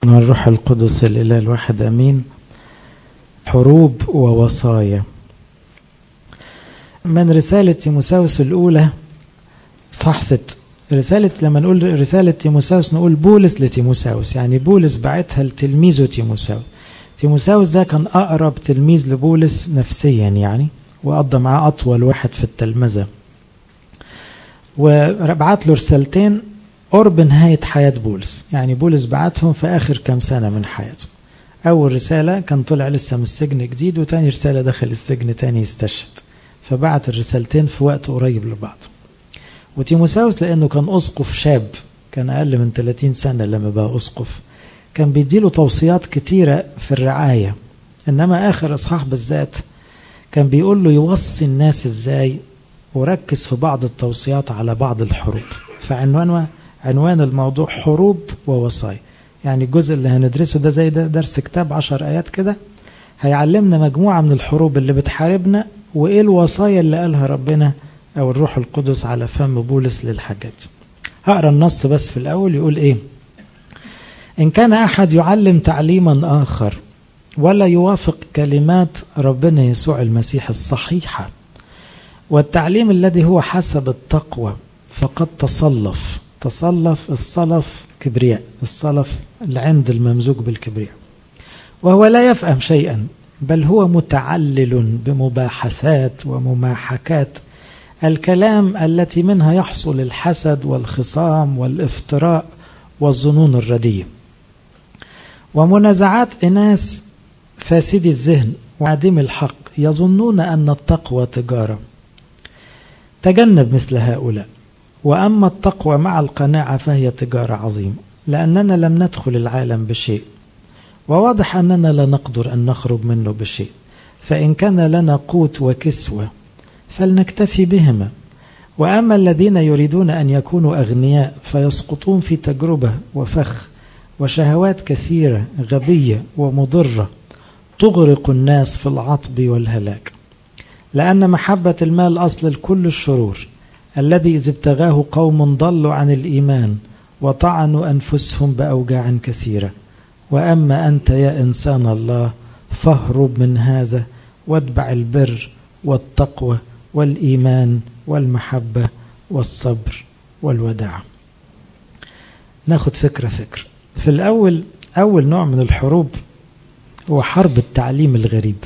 من الروح القدس الإله الواحد أمين حروب ووصايا من رسالة تيموساوس الأولى صح ست رسالة لما نقول رسالة تيموساوس نقول بولس لتيموساوس يعني بولس بعتها لتلميذه تيموساوس تيموساوس ده كان أقرب تلميذ لبولس نفسيا يعني وقضى معاه أطول واحد في التلمذة وبعت له رسالتين قرب نهاية حياة بولس يعني بولس بعتهم في آخر كام سنة من حياته أول رسالة كان طلع لسه من السجن جديد وتاني رسالة دخل السجن تاني يستشهد فبعت الرسالتين في وقت قريب لبعض وتيموساوس لأنه كان أسقف شاب كان أقل من 30 سنة لما بقى أسقف كان بيديله توصيات كتيرة في الرعاية إنما آخر إصحاح بالذات كان بيقول له يوصي الناس إزاي وركز في بعض التوصيات على بعض الحروب فعنوان عنوان الموضوع حروب ووصايا يعني الجزء اللي هندرسه ده زي ده درس كتاب عشر آيات كده هيعلمنا مجموعة من الحروب اللي بتحاربنا وإيه الوصايا اللي قالها ربنا أو الروح القدس على فم بولس للحاجات هقرا النص بس في الأول يقول إيه إن كان أحد يعلم تعليما آخر ولا يوافق كلمات ربنا يسوع المسيح الصحيحة والتعليم الذي هو حسب التقوى فقد تصلف تصلف الصلف كبرياء الصلف العند الممزوج بالكبرياء وهو لا يفهم شيئا بل هو متعلل بمباحثات ومماحكات الكلام التي منها يحصل الحسد والخصام والافتراء والظنون الرديئة ومنازعات إناس فاسدي الذهن وعديم الحق يظنون أن التقوى تجارة تجنب مثل هؤلاء وأما التقوى مع القناعة فهي تجارة عظيمة لأننا لم ندخل العالم بشيء وواضح أننا لا نقدر أن نخرج منه بشيء فإن كان لنا قوت وكسوة فلنكتفي بهما وأما الذين يريدون أن يكونوا أغنياء فيسقطون في تجربة وفخ وشهوات كثيرة غبية ومضرة تغرق الناس في العطب والهلاك لأن محبة المال أصل لكل الشرور الذي إذ ابتغاه قوم ضلوا عن الإيمان وطعنوا أنفسهم بأوجاع كثيرة وأما أنت يا إنسان الله فاهرب من هذا واتبع البر والتقوى والإيمان والمحبة والصبر والوداع ناخد فكرة فكرة في الأول أول نوع من الحروب هو حرب التعليم الغريب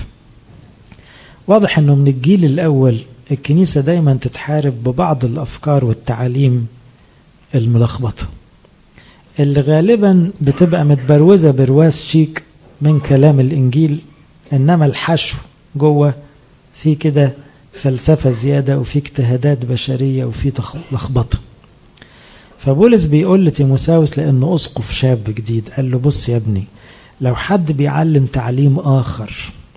واضح أنه من الجيل الأول الكنيسة دايما تتحارب ببعض الأفكار والتعاليم الملخبطة اللي غالبا بتبقى متبروزة برواز شيك من كلام الإنجيل إنما الحشو جوه في كده فلسفة زيادة وفي اجتهادات بشرية وفي لخبطة فبولس بيقول لتيموساوس لأنه أسقف شاب جديد قال له بص يا ابني لو حد بيعلم تعليم آخر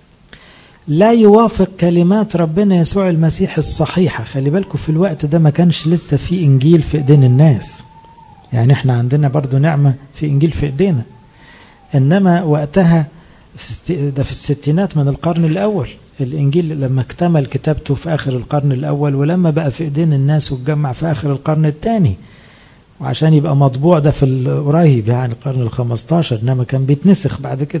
لا يوافق كلمات ربنا يسوع المسيح الصحيحة خلي بالكم في الوقت ده ما كانش لسه في إنجيل في إيدين الناس يعني احنا عندنا برضو نعمة في إنجيل في إيدينا إنما وقتها ده في الستينات من القرن الأول الإنجيل لما اكتمل كتابته في آخر القرن الأول ولما بقى في إيدين الناس واتجمع في آخر القرن الثاني وعشان يبقى مطبوع ده في القريب يعني القرن الخمستاشر إنما كان بيتنسخ بعد كده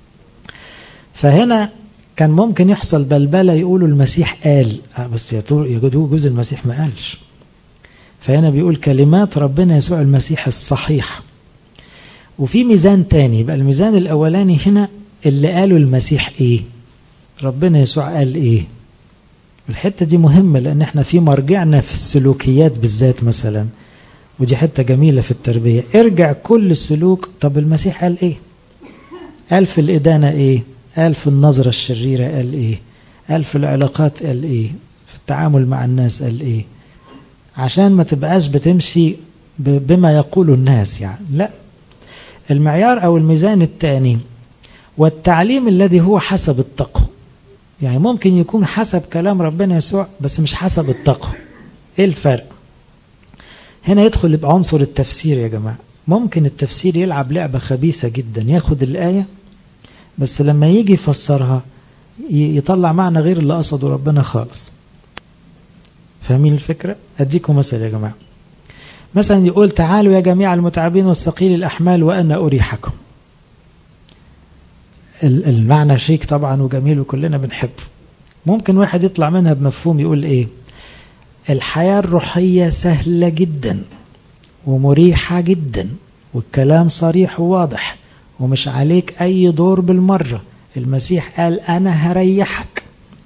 فهنا كان ممكن يحصل بلبلة يقولوا المسيح قال آه بس يجوز المسيح ما قالش فهنا بيقول كلمات ربنا يسوع المسيح الصحيح وفي ميزان تاني بقى الميزان الأولاني هنا اللي قالوا المسيح إيه ربنا يسوع قال إيه الحتة دي مهمة لأن احنا في مرجعنا في السلوكيات بالذات مثلا ودي حتة جميلة في التربية ارجع كل سلوك طب المسيح قال إيه قال في الإدانة إيه قال في النظرة الشريرة قال إيه قال في العلاقات قال إيه في التعامل مع الناس قال إيه عشان ما تبقاش بتمشي بما يقول الناس يعني لا المعيار أو الميزان الثاني والتعليم الذي هو حسب التقوى يعني ممكن يكون حسب كلام ربنا يسوع بس مش حسب التقوى ايه الفرق هنا يدخل يبقى عنصر التفسير يا جماعة ممكن التفسير يلعب لعبة خبيثة جدا ياخد الآية بس لما يجي يفسرها يطلع معنى غير اللي قصده ربنا خالص فاهمين الفكرة؟ أديكم مثل يا جماعة مثلا يقول تعالوا يا جميع المتعبين والثقيل الأحمال وأنا أريحكم المعنى شيك طبعا وجميل وكلنا بنحبه ممكن واحد يطلع منها بمفهوم يقول ايه الحياة الروحية سهلة جدا ومريحة جدا والكلام صريح وواضح ومش عليك أي دور بالمرة المسيح قال أنا هريحك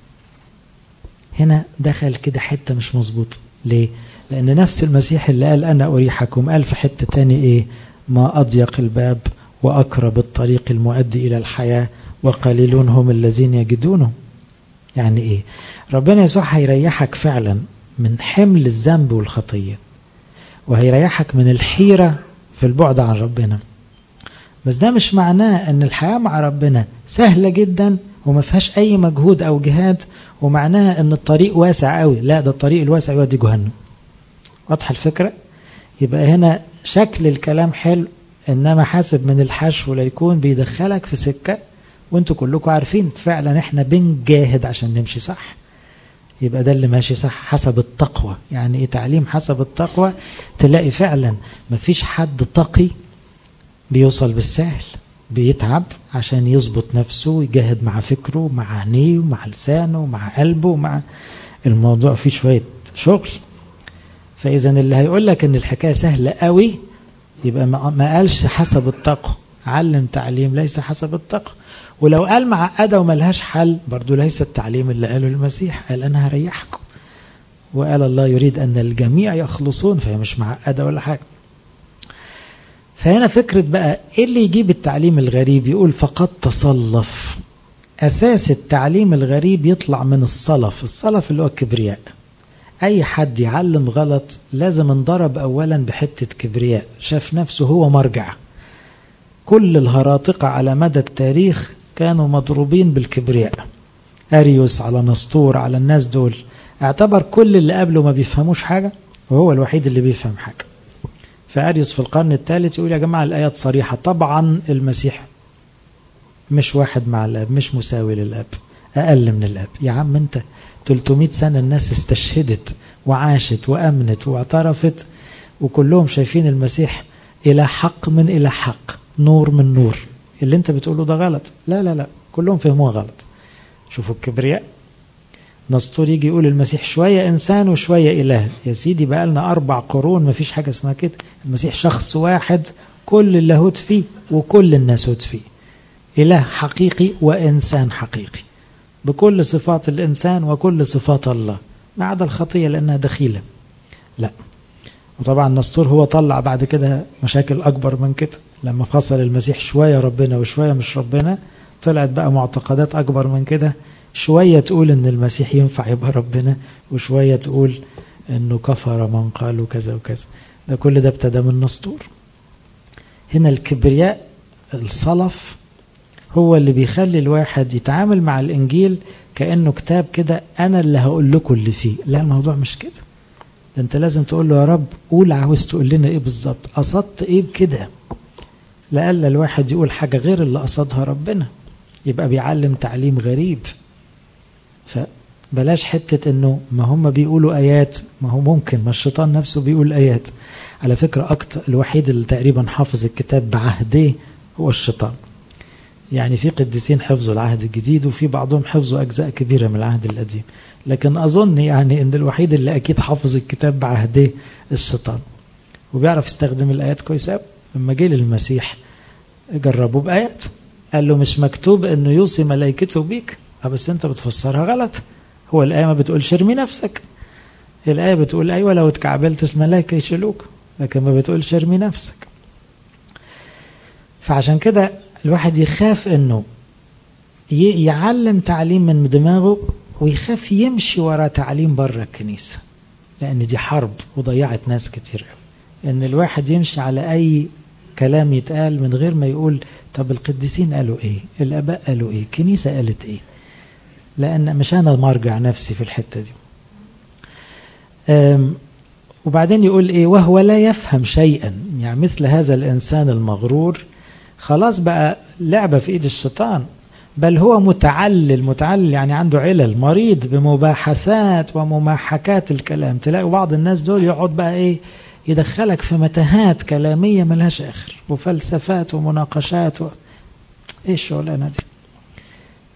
هنا دخل كده حتة مش مظبوطة ليه؟ لأن نفس المسيح اللي قال أنا أريحكم قال في حتة تاني إيه ما أضيق الباب وأقرب الطريق المؤدي إلى الحياة وقليلون هم الذين يجدونه يعني إيه ربنا يسوع هيريحك فعلا من حمل الذنب والخطية وهيريحك من الحيرة في البعد عن ربنا بس ده مش معناه ان الحياة مع ربنا سهلة جدا وما فيهاش اي مجهود او جهاد ومعناها ان الطريق واسع قوي لا ده الطريق الواسع يودي جهنم واضحة الفكرة يبقى هنا شكل الكلام حلو انما حاسب من الحشو لا يكون بيدخلك في سكة وانتوا كلكم عارفين فعلا احنا بنجاهد عشان نمشي صح يبقى ده اللي ماشي صح حسب التقوى يعني ايه تعليم حسب التقوى تلاقي فعلا مفيش حد تقي بيوصل بالسهل بيتعب عشان يظبط نفسه ويجاهد مع فكره مع عينيه ومع لسانه ومع قلبه ومع الموضوع فيه شوية شغل فإذا اللي هيقول لك إن الحكاية سهلة قوي يبقى ما قالش حسب التقوى علم تعليم ليس حسب التقوى ولو قال معقدة وملهاش حل برضو ليس التعليم اللي قاله المسيح قال أنا هريحكم وقال الله يريد أن الجميع يخلصون فهي مش معقدة ولا حاجة فهنا فكرة بقى إيه اللي يجيب التعليم الغريب يقول فقد تصلف أساس التعليم الغريب يطلع من الصلف الصلف اللي هو الكبرياء أي حد يعلم غلط لازم انضرب أولا بحتة كبرياء شاف نفسه هو مرجع كل الهراطقة على مدى التاريخ كانوا مضروبين بالكبرياء أريوس على نسطور على الناس دول اعتبر كل اللي قبله ما بيفهموش حاجة وهو الوحيد اللي بيفهم حاجة فأريوس في القرن الثالث يقول يا جماعة الآيات صريحة طبعا المسيح مش واحد مع الأب مش مساوي للأب أقل من الأب يا عم أنت 300 سنة الناس استشهدت وعاشت وأمنت واعترفت وكلهم شايفين المسيح إلى حق من إلى حق نور من نور اللي انت بتقوله ده غلط لا لا لا كلهم فهموها غلط شوفوا الكبرياء نسطور يجي يقول المسيح شوية إنسان وشوية إله يا سيدي بقى لنا أربع قرون مفيش حاجة اسمها كده المسيح شخص واحد كل اللاهوت فيه وكل الناسوت فيه إله حقيقي وإنسان حقيقي بكل صفات الإنسان وكل صفات الله ما عدا الخطية لأنها دخيلة لا وطبعا نسطور هو طلع بعد كده مشاكل أكبر من كده لما فصل المسيح شوية ربنا وشوية مش ربنا طلعت بقى معتقدات أكبر من كده شوية تقول إن المسيح ينفع يبقى ربنا وشوية تقول إنه كفر من قالوا كذا وكذا ده كل ده ابتدى من نسطور هنا الكبرياء الصلف هو اللي بيخلي الواحد يتعامل مع الإنجيل كأنه كتاب كده أنا اللي هقول لكم اللي فيه لا الموضوع مش كده ده أنت لازم تقول له يا رب قول عاوز تقول لنا إيه بالظبط قصدت إيه بكده لألا الواحد يقول حاجة غير اللي قصدها ربنا يبقى بيعلم تعليم غريب فبلاش حتة انه ما هم بيقولوا ايات ما هو ممكن ما الشيطان نفسه بيقول ايات على فكرة اكتر الوحيد اللي تقريبا حافظ الكتاب بعهديه هو الشيطان يعني في قديسين حفظوا العهد الجديد وفي بعضهم حفظوا اجزاء كبيرة من العهد القديم لكن اظن يعني ان الوحيد اللي اكيد حافظ الكتاب بعهديه الشيطان وبيعرف يستخدم الايات كويس قوي لما جه للمسيح جربوه بآيات قال له مش مكتوب انه يوصي ملائكته بيك بس انت بتفسرها غلط هو الآية ما بتقولش ارمي نفسك الآية بتقول أيوة لو اتكعبلت الملائكة يشيلوك لكن ما بتقولش ارمي نفسك فعشان كده الواحد يخاف انه يعلم تعليم من دماغه ويخاف يمشي ورا تعليم بره الكنيسة لأن دي حرب وضيعت ناس كتير قوي ان الواحد يمشي على أي كلام يتقال من غير ما يقول طب القديسين قالوا ايه الاباء قالوا ايه الكنيسه قالت ايه لان مش انا مرجع نفسي في الحته دي وبعدين يقول ايه وهو لا يفهم شيئا يعني مثل هذا الانسان المغرور خلاص بقى لعبه في ايد الشيطان بل هو متعلل متعلل يعني عنده علل مريض بمباحثات ومماحكات الكلام تلاقي بعض الناس دول يقعد بقى ايه يدخلك في متاهات كلامية ملهاش آخر وفلسفات ومناقشات و... إيه الشغلانة دي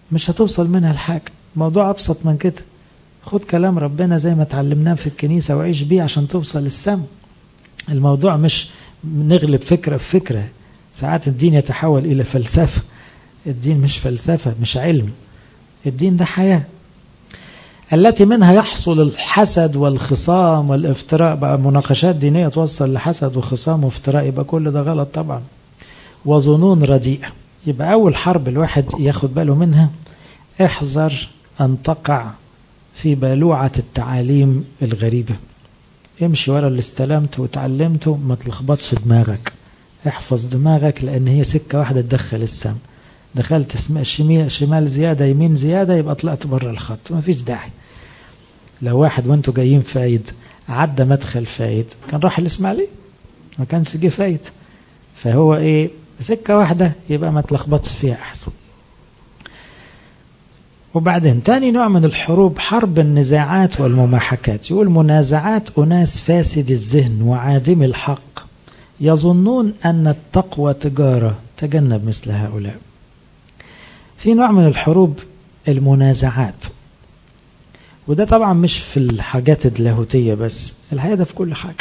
مش هتوصل منها لحاجة الموضوع أبسط من كده خد كلام ربنا زي ما اتعلمناه في الكنيسة وعيش بيه عشان توصل للسما الموضوع مش نغلب فكرة بفكرة ساعات الدين يتحول إلى فلسفة الدين مش فلسفة مش علم الدين ده حياة التي منها يحصل الحسد والخصام والافتراء بقى مناقشات دينية توصل لحسد وخصام وافتراء يبقى كل ده غلط طبعا وظنون رديئة يبقى أول حرب الواحد ياخد باله منها احذر أن تقع في بلوعة التعاليم الغريبة امشي ورا اللي استلمته وتعلمته ما تلخبطش دماغك احفظ دماغك لأن هي سكة واحدة تدخل السم دخلت شمال, شمال زيادة يمين زيادة يبقى طلعت بره الخط ما فيش داعي لو واحد وانتوا جايين فايد عدى مدخل فايد كان راح الإسماعيلية ما كانش جه فايد فهو ايه سكة واحدة يبقى ما تلخبطش فيها أحسن وبعدين تاني نوع من الحروب حرب النزاعات والمماحكات يقول منازعات أناس فاسد الذهن وعادم الحق يظنون أن التقوى تجارة تجنب مثل هؤلاء في نوع من الحروب المنازعات وده طبعا مش في الحاجات اللاهوتية بس الحقيقة ده في كل حاجة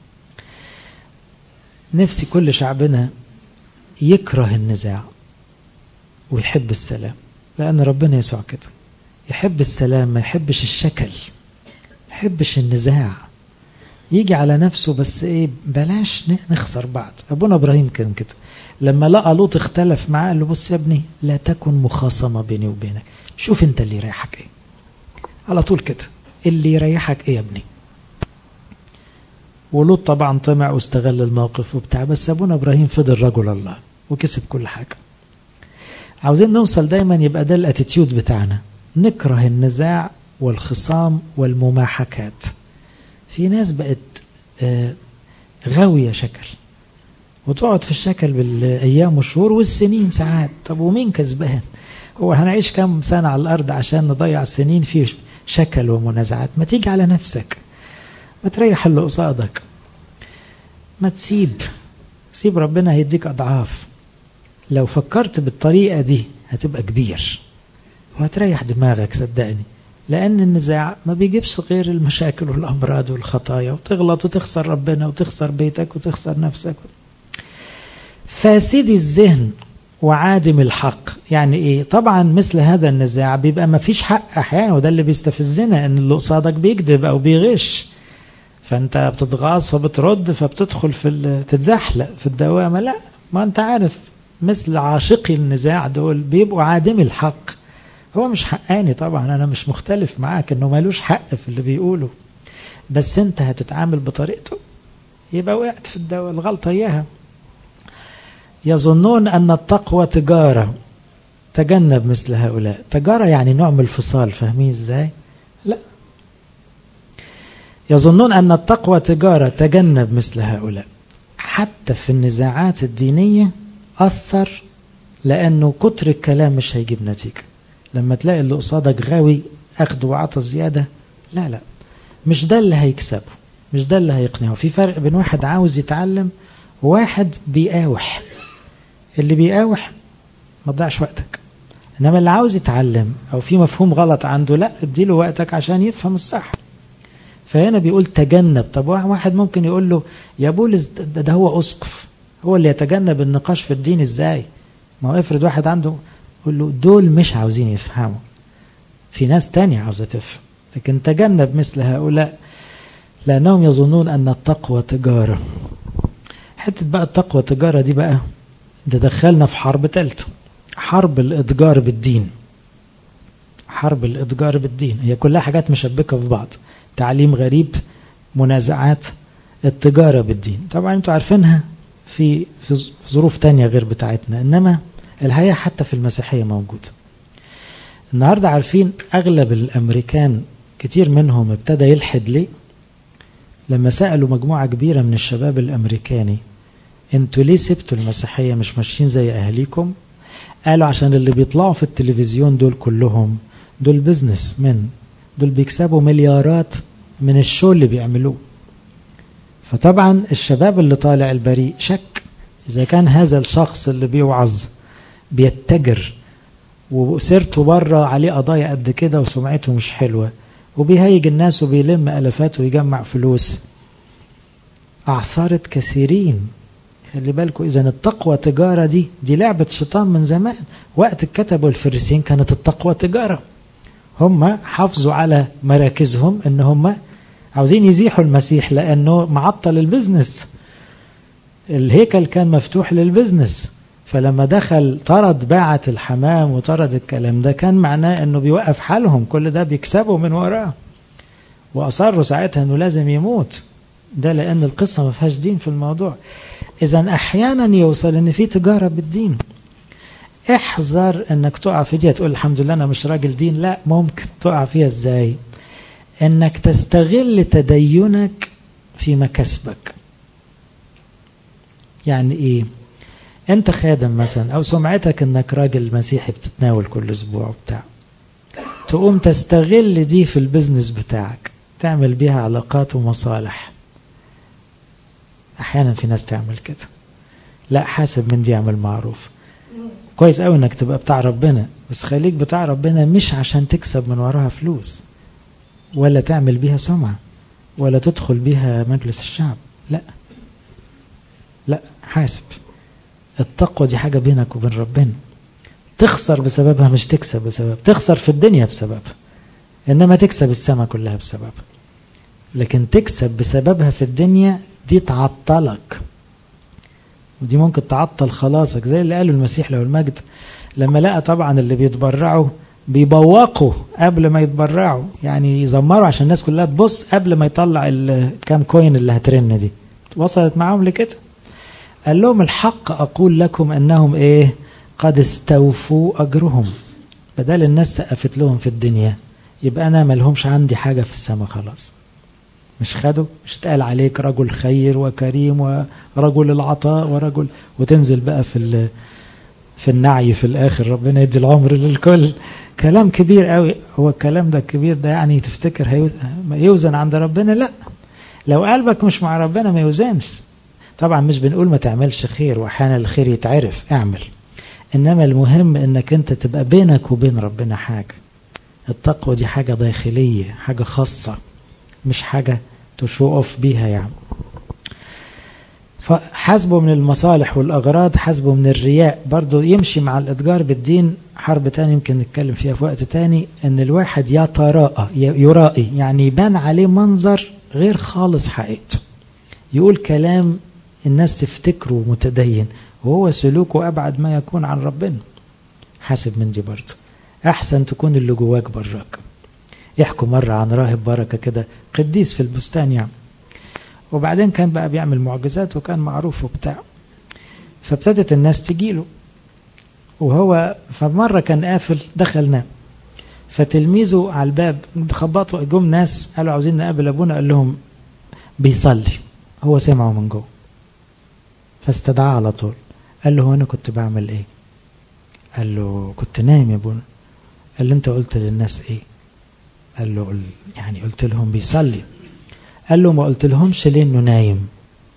نفسي كل شعبنا يكره النزاع ويحب السلام لأن ربنا يسوع كده يحب السلام ما يحبش الشكل يحبش النزاع يجي على نفسه بس ايه بلاش نخسر بعض ابونا ابراهيم كان كده لما لقى لوط اختلف معاه قال له بص يا ابني لا تكن مخاصمه بيني وبينك شوف انت اللي يريحك ايه على طول كده اللي يريحك ايه يا ابني ولوط طبعا طمع واستغل الموقف وبتاع بس ابونا ابراهيم فضل رجل الله وكسب كل حاجه عاوزين نوصل دايما يبقى ده الاتيتيود بتاعنا نكره النزاع والخصام والمماحكات في ناس بقت غاويه شكل وتقعد في الشكل بالايام والشهور والسنين ساعات طب ومين كسبان هو هنعيش كم سنه على الارض عشان نضيع سنين في شكل ومنازعات ما تيجي على نفسك ما تريح اللي قصادك ما تسيب سيب ربنا هيديك اضعاف لو فكرت بالطريقه دي هتبقى كبير وهتريح دماغك صدقني لأن النزاع ما بيجيبش غير المشاكل والأمراض والخطايا وتغلط وتخسر ربنا وتخسر بيتك وتخسر نفسك فاسدي الذهن وعادم الحق يعني ايه طبعا مثل هذا النزاع بيبقى ما فيش حق احيانا وده اللي بيستفزنا ان اللي قصادك بيكذب او بيغش فانت بتتغاظ فبترد فبتدخل في تتزحلق في الدوامه لا ما انت عارف مثل عاشقي النزاع دول بيبقوا عادم الحق هو مش حقاني طبعا انا مش مختلف معاك انه مالوش حق في اللي بيقوله بس انت هتتعامل بطريقته يبقى وقعت في الدواء الغلطه اياها يظنون ان التقوى تجاره تجنب مثل هؤلاء تجاره يعني نوع من الفصال فاهمين ازاي لا يظنون ان التقوى تجاره تجنب مثل هؤلاء حتى في النزاعات الدينيه اثر لانه كتر الكلام مش هيجيب نتيجه لما تلاقي اللي قصادك غاوي اخد وعطى زياده لا لا مش ده اللي هيكسبه مش ده اللي هيقنعه في فرق بين واحد عاوز يتعلم وواحد بيقاوح اللي بيقاوح ما تضيعش وقتك انما اللي عاوز يتعلم او في مفهوم غلط عنده لا اديله وقتك عشان يفهم الصح فهنا بيقول تجنب طب واحد ممكن يقول له يا بولس ده, ده هو اسقف هو اللي يتجنب النقاش في الدين ازاي ما هو افرض واحد عنده يقول له دول مش عاوزين يفهموا في ناس تانية عاوزة تفهم لكن تجنب مثل هؤلاء لأنهم يظنون أن التقوى تجارة حتة بقى التقوى تجارة دي بقى ده دخلنا في حرب تالتة حرب الإتجار بالدين حرب الإتجار بالدين هي كلها حاجات مشبكة في بعض تعليم غريب منازعات التجارة بالدين طبعا انتوا عارفينها في في ظروف تانية غير بتاعتنا إنما الحقيقة حتى في المسيحية موجودة النهاردة عارفين أغلب الأمريكان كتير منهم ابتدى يلحد ليه لما سألوا مجموعة كبيرة من الشباب الأمريكاني انتوا ليه سبتوا المسيحية مش ماشيين زي أهليكم قالوا عشان اللي بيطلعوا في التلفزيون دول كلهم دول بزنس من دول بيكسبوا مليارات من الشو اللي بيعملوه فطبعا الشباب اللي طالع البريء شك إذا كان هذا الشخص اللي بيوعظ بيتجر وسيرته بره عليه قضايا قد كده وسمعته مش حلوة وبيهيج الناس وبيلم ألفات ويجمع فلوس أعصرت كثيرين خلي بالكم إذا التقوى تجارة دي دي لعبة شيطان من زمان وقت الكتب والفريسين كانت التقوى تجارة هم حافظوا على مراكزهم ان هم عاوزين يزيحوا المسيح لانه معطل البزنس الهيكل كان مفتوح للبزنس فلما دخل طرد باعة الحمام وطرد الكلام ده كان معناه انه بيوقف حالهم كل ده بيكسبوا من وراه واصروا ساعتها انه لازم يموت ده لان القصه ما فيهاش دين في الموضوع اذا احيانا يوصل ان في تجاره بالدين احذر انك تقع في دي تقول الحمد لله انا مش راجل دين لا ممكن تقع فيها ازاي انك تستغل تدينك في مكاسبك يعني ايه انت خادم مثلا او سمعتك انك راجل مسيحي بتتناول كل اسبوع وبتاع تقوم تستغل دي في البزنس بتاعك تعمل بيها علاقات ومصالح احيانا في ناس تعمل كده لا حاسب من دي اعمل معروف كويس قوي انك تبقى بتاع ربنا بس خليك بتاع ربنا مش عشان تكسب من وراها فلوس ولا تعمل بيها سمعة ولا تدخل بيها مجلس الشعب لا لا حاسب التقوى دي حاجة بينك وبين ربنا تخسر بسببها مش تكسب بسبب تخسر في الدنيا بسببها إنما تكسب السماء كلها بسببها لكن تكسب بسببها في الدنيا دي تعطلك ودي ممكن تعطل خلاصك زي اللي قاله المسيح له المجد لما لقى طبعا اللي بيتبرعوا بيبوقوا قبل ما يتبرعوا يعني يزمروا عشان الناس كلها تبص قبل ما يطلع الكام كوين اللي هترن دي وصلت معاهم لكده قال لهم الحق أقول لكم أنهم إيه قد استوفوا أجرهم بدل الناس سقفت لهم في الدنيا يبقى أنا ملهمش عندي حاجة في السماء خلاص مش خدوا مش اتقال عليك رجل خير وكريم ورجل العطاء ورجل وتنزل بقى في في النعي في الاخر ربنا يدي العمر للكل كلام كبير قوي هو الكلام ده الكبير ده يعني تفتكر يوزن عند ربنا لا لو قلبك مش مع ربنا ما يوزنش طبعا مش بنقول ما تعملش خير واحيانا الخير يتعرف اعمل انما المهم انك انت تبقى بينك وبين ربنا حاجه التقوى دي حاجه داخليه حاجه خاصه مش حاجة تشو اوف بيها يعني فحسبه من المصالح والأغراض حسبه من الرياء برضو يمشي مع الإتجار بالدين حرب تاني يمكن نتكلم فيها في وقت تاني إن الواحد يتراءى يرائي يعني يبان عليه منظر غير خالص حقيقته يقول كلام الناس تفتكره متدين وهو سلوكه أبعد ما يكون عن ربنا حاسب من دي برضو أحسن تكون اللي جواك براك يحكوا مرة عن راهب بركة كده قديس في البستان يعني وبعدين كان بقى بيعمل معجزات وكان معروف وبتاع فابتدت الناس تجيله وهو فمرة كان قافل دخل نام فتلميذه على الباب خبطوا جم ناس قالوا عاوزين نقابل ابونا قال لهم بيصلي هو سمعه من جوه فاستدعاه على طول قال له هو انا كنت بعمل ايه قال له كنت نايم يا ابونا قال له انت قلت للناس ايه قال له يعني قلت لهم بيصلي قال له ما قلت لهمش ليه انه نايم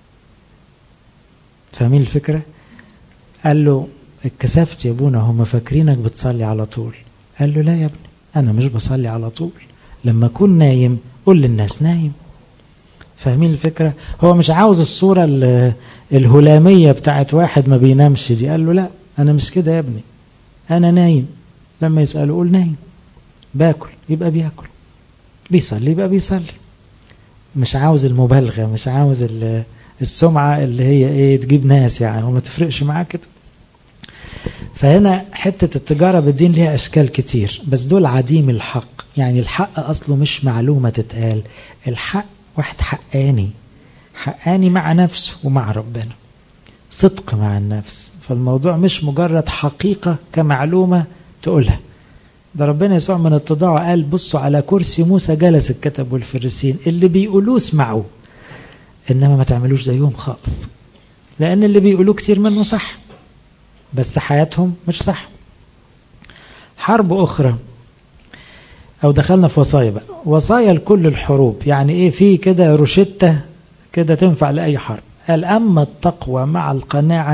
فاهمين الفكرة قال له اتكسفت يا ابونا هم فاكرينك بتصلي على طول قال له لا يا ابني انا مش بصلي على طول لما اكون نايم قول للناس نايم فاهمين الفكرة هو مش عاوز الصورة الهلامية بتاعت واحد ما بينامش دي قال له لا انا مش كده يا ابني انا نايم لما يسأله قول نايم باكل يبقى بياكل بيصلي يبقى بيصلي مش عاوز المبالغة مش عاوز السمعة اللي هي ايه تجيب ناس يعني وما تفرقش معاه كده فهنا حتة التجارة بالدين ليها أشكال كتير بس دول عديم الحق يعني الحق أصله مش معلومة تتقال الحق واحد حقاني حقاني مع نفسه ومع ربنا صدق مع النفس فالموضوع مش مجرد حقيقة كمعلومة تقولها ده ربنا يسوع من اتضاعه قال بصوا على كرسي موسى جلس الكتب والفريسين اللي بيقولوه اسمعوا انما ما تعملوش زيهم خالص لان اللي بيقولوه كتير منه صح بس حياتهم مش صح حرب اخرى او دخلنا في وصايا بقى وصايا لكل الحروب يعني ايه في كده روشتة كده تنفع لاي حرب قال اما التقوى مع القناعة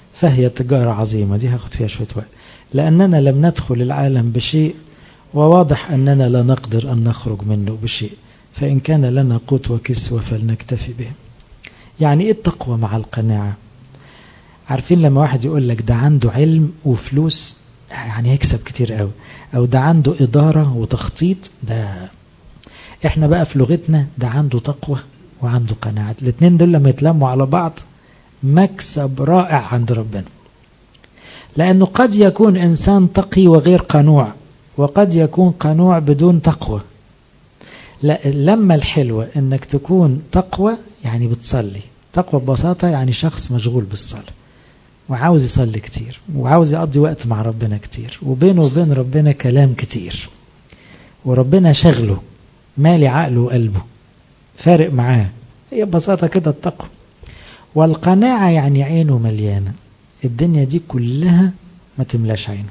فهي تجارة عظيمة دي هاخد فيها شوية وقت لأننا لم ندخل العالم بشيء وواضح أننا لا نقدر أن نخرج منه بشيء فإن كان لنا قوت وكسوة فلنكتفي به يعني إيه التقوى مع القناعة عارفين لما واحد يقول لك ده عنده علم وفلوس يعني هيكسب كتير قوي أو ده عنده إدارة وتخطيط ده إحنا بقى في لغتنا ده عنده تقوى وعنده قناعة الاثنين دول لما يتلموا على بعض مكسب رائع عند ربنا لأنه قد يكون إنسان تقي وغير قنوع وقد يكون قنوع بدون تقوى لا لما الحلوة انك تكون تقوى يعني بتصلي تقوى ببساطة يعني شخص مشغول بالصلاة وعاوز يصلي كتير وعاوز يقضي وقت مع ربنا كتير وبينه وبين ربنا كلام كتير وربنا شغله مالي عقله وقلبه فارق معاه هي ببساطة كده التقوى والقناعة يعني عينه مليانة الدنيا دي كلها ما تملاش عينه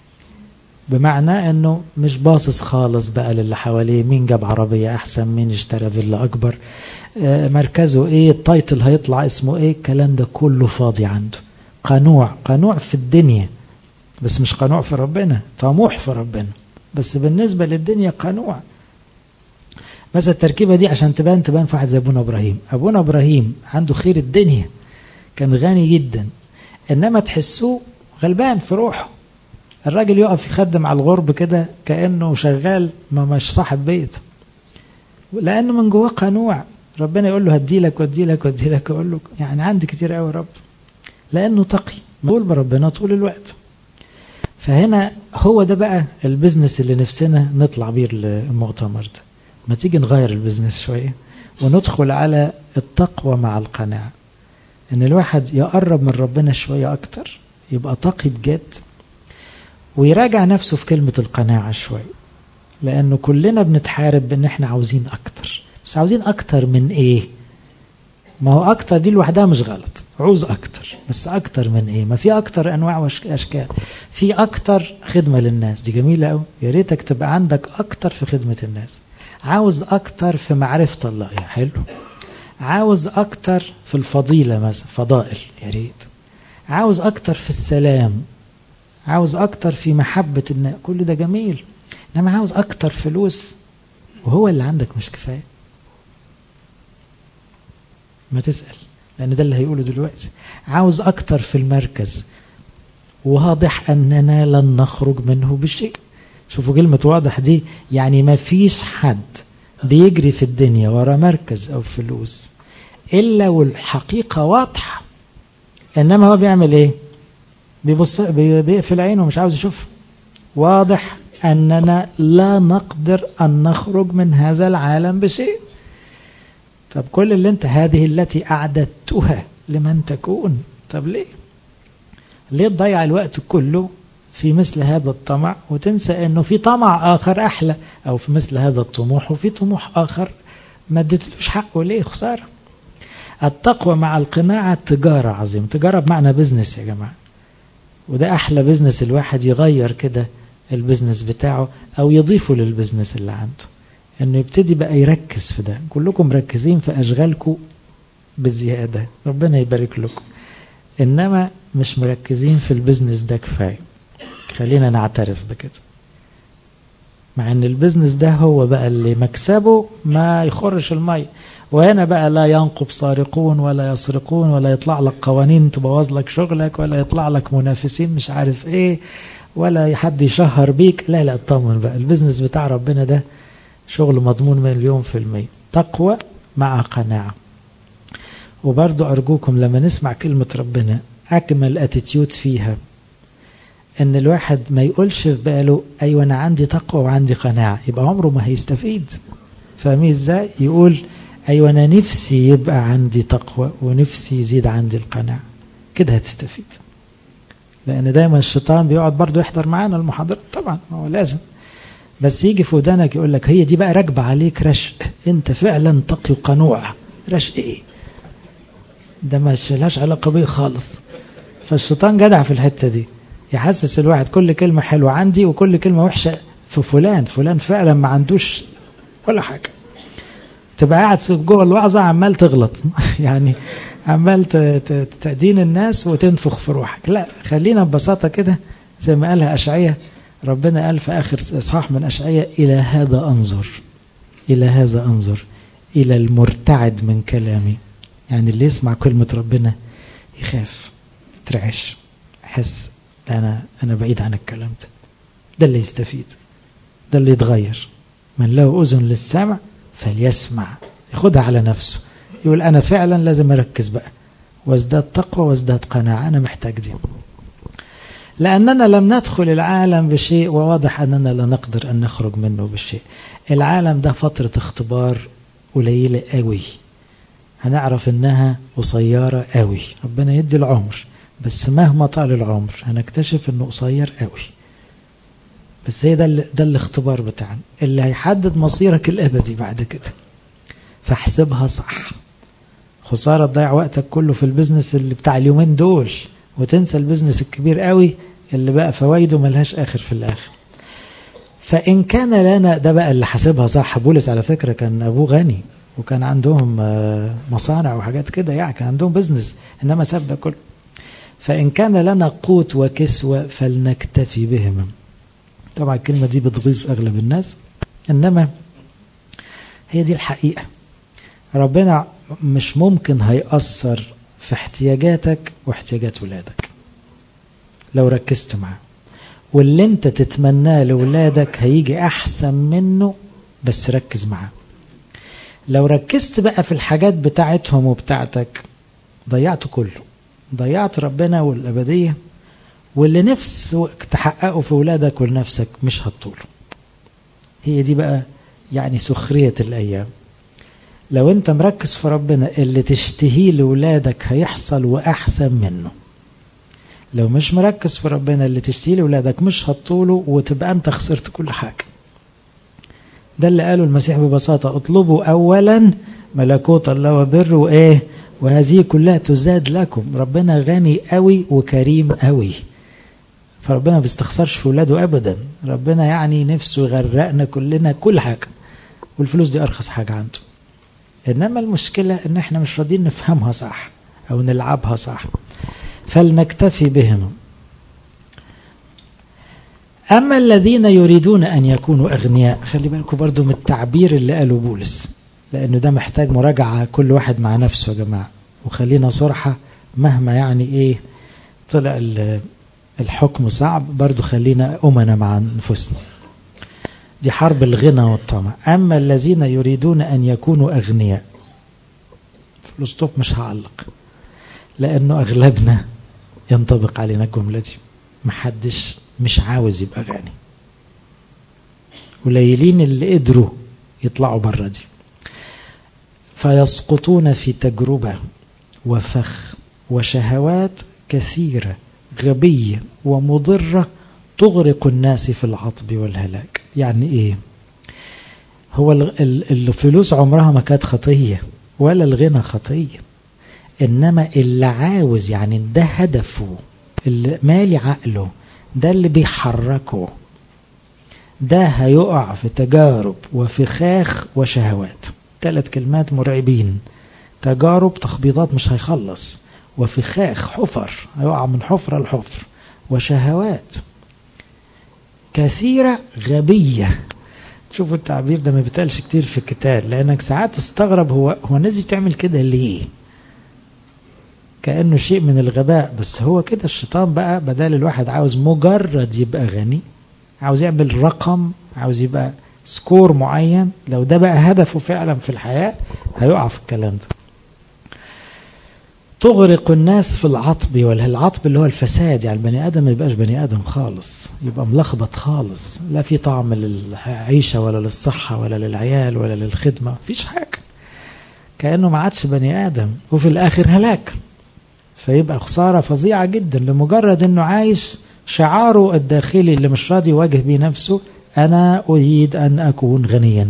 بمعنى انه مش باصص خالص بقى للي حواليه مين جاب عربية احسن مين اشترى فيلا اكبر آه مركزه ايه التايتل هيطلع اسمه ايه الكلام ده كله فاضي عنده قنوع قنوع في الدنيا بس مش قنوع في ربنا طموح في ربنا بس بالنسبة للدنيا قنوع مثلا التركيبة دي عشان تبان تبان في واحد زي ابونا ابراهيم ابونا ابراهيم عنده خير الدنيا كان غني جدا انما تحسوه غلبان في روحه الراجل يقف يخدم على الغرب كده كأنه شغال ما مش صاحب بيت لأنه من جواه قنوع ربنا يقول له هديلك واديلك واديلك يقول له يعني عندي كتير قوي رب لأنه تقي مقول بربنا طول الوقت فهنا هو ده بقى البزنس اللي نفسنا نطلع بيه المؤتمر ده ما تيجي نغير البزنس شوية وندخل على التقوى مع القناعة ان الواحد يقرب من ربنا شوية اكتر يبقى تقي بجد ويراجع نفسه في كلمة القناعة شوية لأنه كلنا بنتحارب بأن احنا عاوزين أكتر بس عاوزين أكتر من إيه ما هو أكتر دي لوحدها مش غلط عوز أكتر بس أكتر من إيه ما في أكتر أنواع وأشكال في أكتر خدمة للناس دي جميلة أوي يا ريتك تبقى عندك أكتر في خدمة الناس عاوز أكتر في معرفة الله يا حلو عاوز أكتر في الفضيلة مثلا فضائل يا ريت عاوز أكتر في السلام عاوز اكتر في محبة الناس كل ده جميل انما عاوز اكتر فلوس وهو اللي عندك مش كفاية ما تسأل لان ده اللي هيقوله دلوقتي عاوز اكتر في المركز واضح اننا لن نخرج منه بشيء شوفوا كلمة واضح دي يعني ما فيش حد بيجري في الدنيا ورا مركز او فلوس الا والحقيقة واضحة انما هو بيعمل ايه بيبص بيقفل عينه مش عاوز يشوف واضح أننا لا نقدر أن نخرج من هذا العالم بشيء طب كل اللي انت هذه التي أعددتها لمن تكون طب ليه ليه تضيع الوقت كله في مثل هذا الطمع وتنسى انه في طمع اخر احلى او في مثل هذا الطموح وفي طموح اخر ما اديتلوش حقه ليه خساره التقوى مع القناعه تجاره عظيمه تجاره بمعنى بزنس يا جماعه وده احلى بزنس الواحد يغير كده البزنس بتاعه او يضيفه للبزنس اللي عنده انه يبتدي بقى يركز في ده كلكم مركزين في اشغالكم بزياده ربنا يبارك لكم انما مش مركزين في البزنس ده كفايه خلينا نعترف بكده مع ان البزنس ده هو بقى اللي مكسبه ما يخرش المي وهنا بقى لا ينقب سارقون ولا يسرقون ولا يطلع لك قوانين تبوظ لك شغلك ولا يطلع لك منافسين مش عارف ايه ولا حد يشهر بيك لا لا اطمن بقى البزنس بتاع ربنا ده شغل مضمون مليون في المية تقوى مع قناعة وبرضو أرجوكم لما نسمع كلمة ربنا أكمل اتيتيود فيها ان الواحد ما يقولش في باله ايوه انا عندي تقوى وعندي قناعه يبقى عمره ما هيستفيد فاهمين ازاي يقول ايوه انا نفسي يبقى عندي تقوى ونفسي يزيد عندي القناعه كده هتستفيد لان دايما الشيطان بيقعد برضه يحضر معانا المحاضرات طبعا هو لازم بس يجي في ودانك يقول لك هي دي بقى راكبه عليك رشق انت فعلا تقي وقنوع رشق ايه ده ما لهاش علاقه بيه خالص فالشيطان جدع في الحته دي يحسس الواحد كل كلمة حلوة عندي وكل كلمة وحشة في فلان فلان فعلا ما عندوش ولا حاجة تبقى قاعد في جوه الوعظة عمال تغلط يعني عمال تدين الناس وتنفخ في روحك لا خلينا ببساطة كده زي ما قالها أشعية ربنا قال في آخر إصحاح من أشعية إلى هذا أنظر إلى هذا أنظر إلى المرتعد من كلامي يعني اللي يسمع كلمة ربنا يخاف يترعش يحس أنا أنا بعيد عن الكلام ده ده اللي يستفيد ده اللي يتغير من له أذن للسمع فليسمع ياخدها على نفسه يقول أنا فعلا لازم أركز بقى وازداد تقوى وازداد قناعة أنا محتاج دي لأننا لم ندخل العالم بشيء وواضح أننا لا نقدر أن نخرج منه بشيء العالم ده فترة اختبار قليلة قوي هنعرف انها قصيرة قوي ربنا يدي العمر بس مهما طال العمر هنكتشف انه قصير قوي بس هي ده ده الاختبار بتاعنا اللي هيحدد مصيرك الابدي بعد كده فاحسبها صح خساره تضيع وقتك كله في البيزنس اللي بتاع اليومين دول وتنسى البيزنس الكبير قوي اللي بقى فوائده ملهاش اخر في الاخر فان كان لنا ده بقى اللي حاسبها صح بولس على فكره كان ابوه غني وكان عندهم مصانع وحاجات كده يعني كان عندهم بيزنس انما ساب ده كله فان كان لنا قوت وكسوه فلنكتفي بهما طبعا الكلمة دي بتغيظ أغلب الناس إنما هي دي الحقيقة ربنا مش ممكن هيأثر في احتياجاتك واحتياجات ولادك لو ركزت معاه واللي انت تتمناه لولادك هيجي أحسن منه بس ركز معاه لو ركزت بقى في الحاجات بتاعتهم وبتاعتك ضيعت كله ضيعت ربنا والأبدية واللي نفس تحققه في ولادك ولنفسك مش هتطوله هي دي بقى يعني سخرية الأيام لو انت مركز في ربنا اللي تشتهيه لولادك هيحصل وأحسن منه لو مش مركز في ربنا اللي تشتهيه لولادك مش هتطوله وتبقى انت خسرت كل حاجة ده اللي قاله المسيح ببساطة اطلبوا أولا ملكوت الله وبره وإيه وهذه كلها تزاد لكم ربنا غني قوي وكريم قوي فربنا ما بيستخسرش في ولاده ابدا ربنا يعني نفسه يغرقنا كلنا كل حاجه والفلوس دي ارخص حاجه عنده انما المشكله ان احنا مش راضيين نفهمها صح او نلعبها صح فلنكتفي بهم اما الذين يريدون ان يكونوا اغنياء خلي بالكم برضو من التعبير اللي قاله بولس لانه ده محتاج مراجعه كل واحد مع نفسه يا جماعه وخلينا صرحه مهما يعني ايه طلع الحكم صعب برضو خلينا أمنا مع أنفسنا دي حرب الغنى والطمع أما الذين يريدون أن يكونوا أغنياء في الأسطوب مش هعلق لأنه أغلبنا ينطبق علينا الجملة دي محدش مش عاوز يبقى غني قليلين اللي قدروا يطلعوا بره دي فيسقطون في تجربة وفخ وشهوات كثيرة غبية ومضرة تغرق الناس في العطب والهلاك يعني ايه هو الفلوس عمرها ما كانت خطية ولا الغنى خطية انما اللي عاوز يعني ده هدفه اللي مالي عقله ده اللي بيحركه ده هيقع في تجارب وفخاخ وشهوات ثلاث كلمات مرعبين تجارب تخبيطات مش هيخلص وفخاخ حفر هيقع من حفرة لحفر وشهوات كثيرة غبية شوفوا التعبير ده ما بيتقالش كتير في الكتاب لانك ساعات تستغرب هو هو الناس دي بتعمل كده ليه كانه شيء من الغباء بس هو كده الشيطان بقى بدل الواحد عاوز مجرد يبقى غني عاوز يعمل رقم عاوز يبقى سكور معين لو ده بقى هدفه فعلا في الحياة هيقع في الكلام ده تغرق الناس في العطب والعطب اللي هو الفساد يعني البني ادم ما يبقاش بني ادم خالص يبقى ملخبط خالص لا في طعم للعيشه ولا للصحه ولا للعيال ولا للخدمه مفيش حاجه كانه ما عادش بني ادم وفي الاخر هلاك فيبقى خساره فظيعه جدا لمجرد انه عايش شعاره الداخلي اللي مش راضي يواجه بيه نفسه انا اريد ان اكون غنيا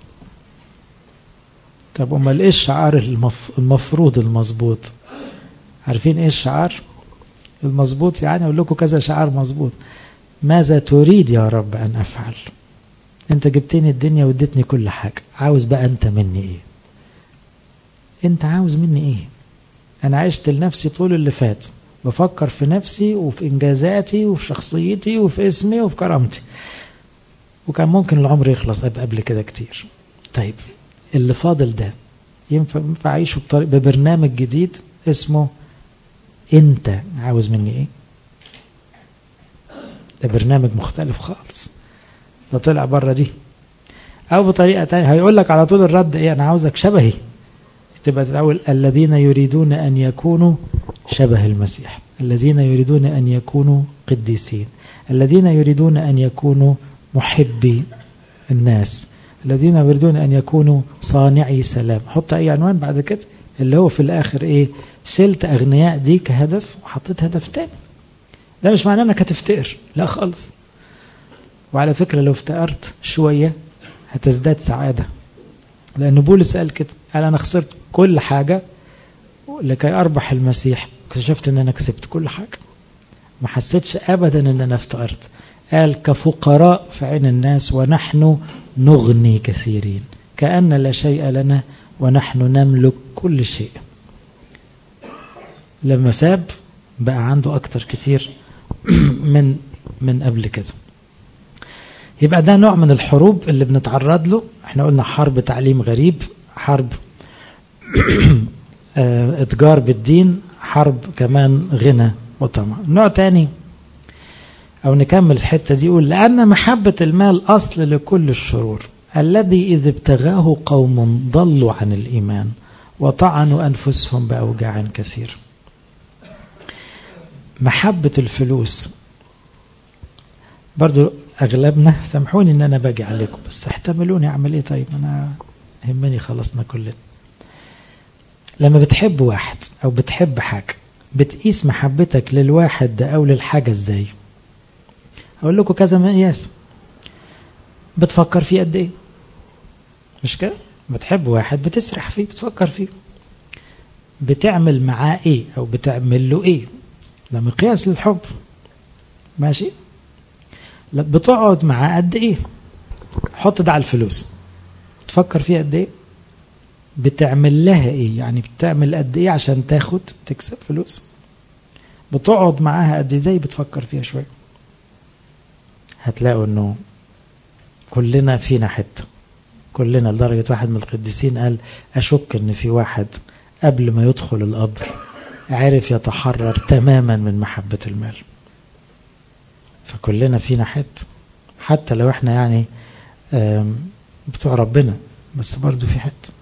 طب امال ايه الشعار المف... المفروض المظبوط عارفين ايه الشعار المظبوط يعني اقول لكم كذا شعار مظبوط ماذا تريد يا رب ان افعل انت جبتني الدنيا واديتني كل حاجه عاوز بقى انت مني ايه انت عاوز مني ايه أنا عشت لنفسي طول اللي فات بفكر في نفسي وفي إنجازاتي وفي شخصيتي وفي اسمي وفي كرامتي وكان ممكن العمر يخلص قبل كده كتير طيب اللي فاضل ده ينفع ينفع أعيشه ببرنامج جديد اسمه أنت عاوز مني إيه؟ ده برنامج مختلف خالص ده طلع بره دي او بطريقه تانية هيقول لك على طول الرد ايه انا عاوزك شبهي تبقى الاول الذين يريدون ان يكونوا شبه المسيح الذين يريدون ان يكونوا قديسين الذين يريدون ان يكونوا محبي الناس الذين يريدون ان يكونوا صانعي سلام حط اي عنوان بعد كده اللي هو في الاخر ايه شلت اغنياء دي كهدف وحطيت هدف تاني ده مش معناه انك هتفتقر لا خالص وعلى فكرة لو افتقرت شوية هتزداد سعادة لأن بولس قال كده قال أنا خسرت كل حاجة لكي أربح المسيح اكتشفت أن أنا كسبت كل حاجة ما حسيتش أبدا أن أنا افتقرت قال كفقراء في عين الناس ونحن نغني كثيرين كأن لا شيء لنا ونحن نملك كل شيء لما ساب بقى عنده أكتر كتير من من قبل كده يبقى ده نوع من الحروب اللي بنتعرض له احنا قلنا حرب تعليم غريب حرب اتجار بالدين حرب كمان غنى وطمع نوع تاني او نكمل الحتة دي يقول لأن محبة المال أصل لكل الشرور الذي إذ ابتغاه قوم ضلوا عن الإيمان وطعنوا أنفسهم بأوجاع كثير محبة الفلوس برضو أغلبنا سامحوني إن أنا باجي عليكم بس احتملوني أعمل إيه طيب أنا يهمني خلصنا كلنا لما بتحب واحد أو بتحب حاجة بتقيس محبتك للواحد ده أو للحاجة إزاي أقول لكم كذا مقياس بتفكر فيه قد إيه مش كده بتحب واحد بتسرح فيه بتفكر فيه بتعمل معاه إيه أو بتعمل له إيه ده مقياس للحب ماشي بتقعد معاه قد ايه حط ده على الفلوس تفكر فيها قد ايه بتعمل لها ايه يعني بتعمل قد ايه عشان تاخد تكسب فلوس بتقعد معاها قد ايه زي بتفكر فيها شويه هتلاقوا انه كلنا فينا حته كلنا لدرجه واحد من القديسين قال اشك ان في واحد قبل ما يدخل القبر عرف يتحرر تماما من محبه المال فكلنا فينا حته حتى لو احنا يعني بتوع ربنا بس برضو في حته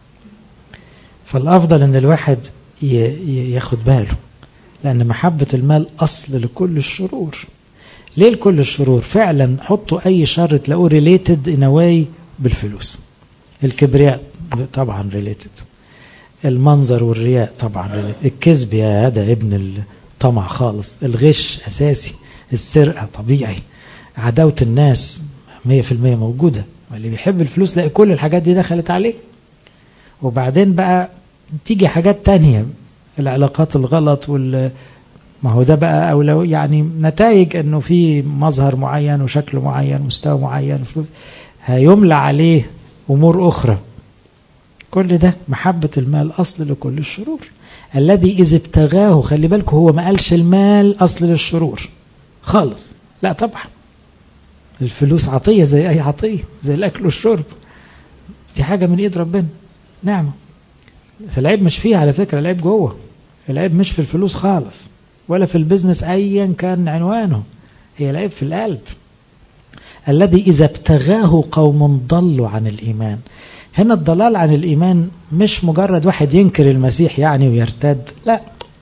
فالافضل ان الواحد ياخد باله لان محبه المال اصل لكل الشرور ليه لكل الشرور فعلا حطوا اي شر تلاقوه ريليتد ان واي بالفلوس الكبرياء طبعا ريليتد المنظر والرياء طبعا ريليتد الكذب يا هذا ابن الطمع خالص الغش اساسي السرقة طبيعي عداوة الناس مية في المية موجودة اللي بيحب الفلوس لاقي كل الحاجات دي دخلت عليه وبعدين بقى تيجي حاجات تانية العلاقات الغلط وال ما هو ده بقى أو لو يعني نتائج انه في مظهر معين وشكل معين مستوى معين فلوس هيملى عليه امور اخرى كل ده محبة المال اصل لكل الشرور الذي اذا ابتغاه خلي بالكم هو ما قالش المال اصل للشرور خالص لا طبعا الفلوس عطية زي أي عطية زي الأكل والشرب دي حاجة من إيد ربنا نعمة فالعيب مش فيها على فكرة العيب جوه العيب مش في الفلوس خالص ولا في البزنس أيا كان عنوانه هي العيب في القلب الذي إذا ابتغاه قوم ضلوا عن الإيمان هنا الضلال عن الإيمان مش مجرد واحد ينكر المسيح يعني ويرتد لا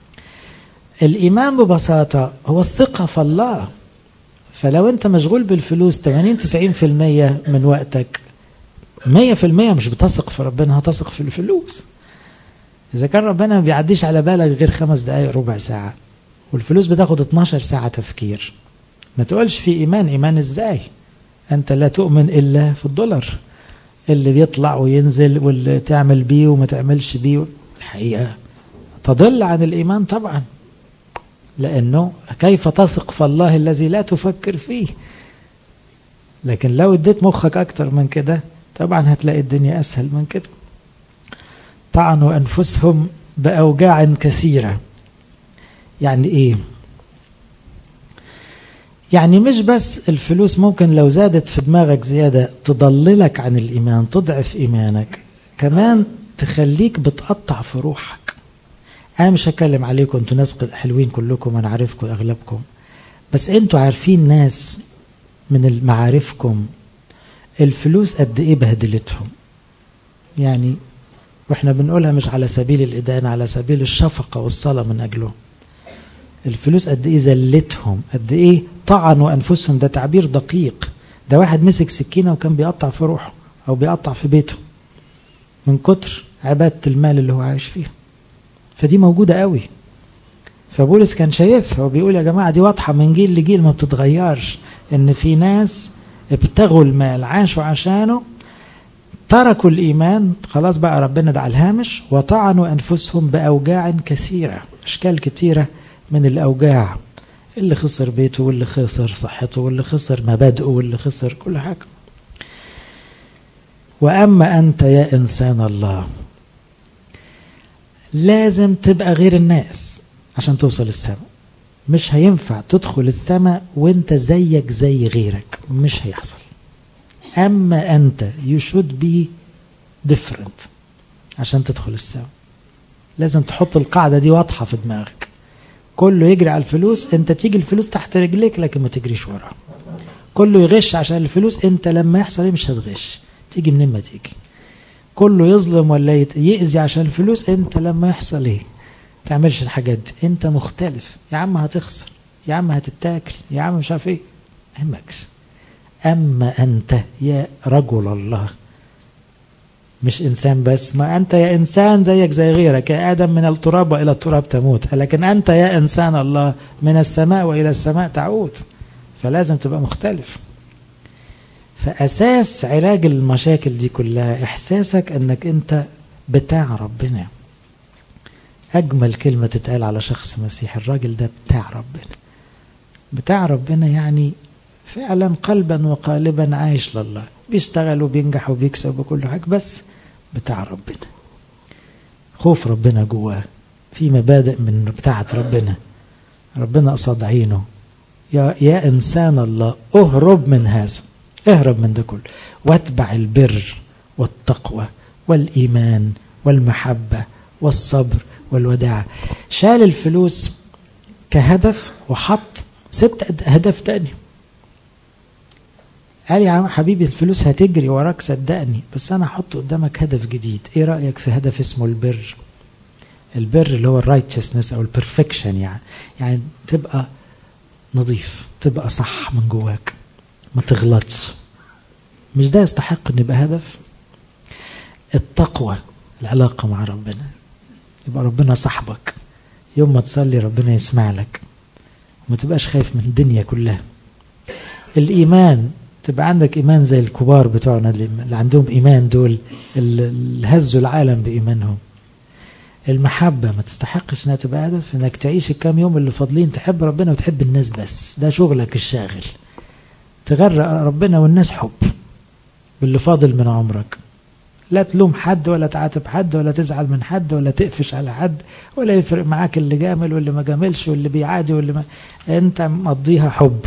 الإيمان ببساطة هو الثقة في الله فلو أنت مشغول بالفلوس 80-90% من وقتك 100% مش بتثق في ربنا هتثق في الفلوس إذا كان ربنا ما بيعديش على بالك غير خمس دقايق ربع ساعة والفلوس بتاخد 12 ساعة تفكير ما تقولش في إيمان إيمان إزاي أنت لا تؤمن إلا في الدولار اللي بيطلع وينزل واللي تعمل بيه وما تعملش بيه الحقيقة تضل عن الإيمان طبعا لأنه كيف تثق في الله الذي لا تفكر فيه لكن لو اديت مخك أكتر من كده طبعا هتلاقي الدنيا أسهل من كده طعنوا أنفسهم بأوجاع كثيرة يعني إيه يعني مش بس الفلوس ممكن لو زادت في دماغك زيادة تضللك عن الإيمان تضعف إيمانك كمان تخليك بتقطع في روحك أنا مش هتكلم عليكم أنتوا ناس حلوين كلكم أنا عارفكم أغلبكم بس أنتوا عارفين ناس من معارفكم الفلوس قد إيه بهدلتهم يعني واحنا بنقولها مش على سبيل الإدانة على سبيل الشفقة والصلاة من أجلهم الفلوس قد إيه زلتهم قد إيه طعنوا أنفسهم ده تعبير دقيق ده واحد مسك سكينة وكان بيقطع في روحه أو بيقطع في بيته من كتر عبادة المال اللي هو عايش فيها فدي موجودة قوي فبولس كان شايفها وبيقول يا جماعة دي واضحة من جيل لجيل ما بتتغيرش إن في ناس ابتغوا المال عاشوا عشانه تركوا الإيمان خلاص بقى ربنا ده على الهامش وطعنوا أنفسهم بأوجاع كثيرة أشكال كثيرة من الأوجاع اللي خسر بيته واللي خسر صحته واللي خسر مبادئه واللي خسر كل حاجة وأما أنت يا إنسان الله لازم تبقى غير الناس عشان توصل السماء مش هينفع تدخل السماء وانت زيك زي غيرك مش هيحصل أما أنت you should be different عشان تدخل السماء لازم تحط القاعدة دي واضحة في دماغك كله يجري على الفلوس انت تيجي الفلوس تحت رجليك لكن ما تجريش وراها كله يغش عشان الفلوس انت لما يحصل ايه مش هتغش تيجي منين ما تيجي كله يظلم ولا يأذي عشان الفلوس انت لما يحصل ايه تعملش الحاجات دي انت مختلف يا عم هتخسر يا عم هتتاكل يا عم مش عارف ايه همكش اما انت يا رجل الله مش انسان بس ما انت يا انسان زيك زي غيرك يا ادم من التراب والى التراب تموت لكن انت يا انسان الله من السماء والى السماء تعود فلازم تبقى مختلف فاساس علاج المشاكل دي كلها احساسك انك انت بتاع ربنا اجمل كلمه تتقال على شخص مسيحي الراجل ده بتاع ربنا بتاع ربنا يعني فعلا قلبا وقالبا عايش لله بيشتغل وبينجح وبيكسب وكل حاجه بس بتاع ربنا خوف ربنا جواه في مبادئ من بتاعه ربنا ربنا قصاد عينه يا يا انسان الله اهرب من هذا اهرب من ده كله واتبع البر والتقوى والايمان والمحبه والصبر والوداعه شال الفلوس كهدف وحط ست اهداف تاني قال يا حبيبي الفلوس هتجري وراك صدقني بس انا هحط قدامك هدف جديد ايه رايك في هدف اسمه البر البر اللي هو الرايتشسنس او البرفكشن يعني يعني تبقى نظيف تبقى صح من جواك ما تغلطش مش ده يستحق ان يبقى هدف التقوى العلاقه مع ربنا يبقى ربنا صاحبك يوم ما تصلي ربنا يسمع لك وما تبقاش خايف من الدنيا كلها الايمان تبقى عندك ايمان زي الكبار بتوعنا اللي عندهم ايمان دول اللي هزوا العالم بايمانهم المحبة ما تستحقش انها تبقى هدف انك تعيش الكام يوم اللي فاضلين تحب ربنا وتحب الناس بس ده شغلك الشاغل تغرق ربنا والناس حب باللي فاضل من عمرك لا تلوم حد ولا تعاتب حد ولا تزعل من حد ولا تقفش على حد ولا يفرق معاك اللي جامل واللي ما جاملش واللي بيعادي واللي ما انت مقضيها حب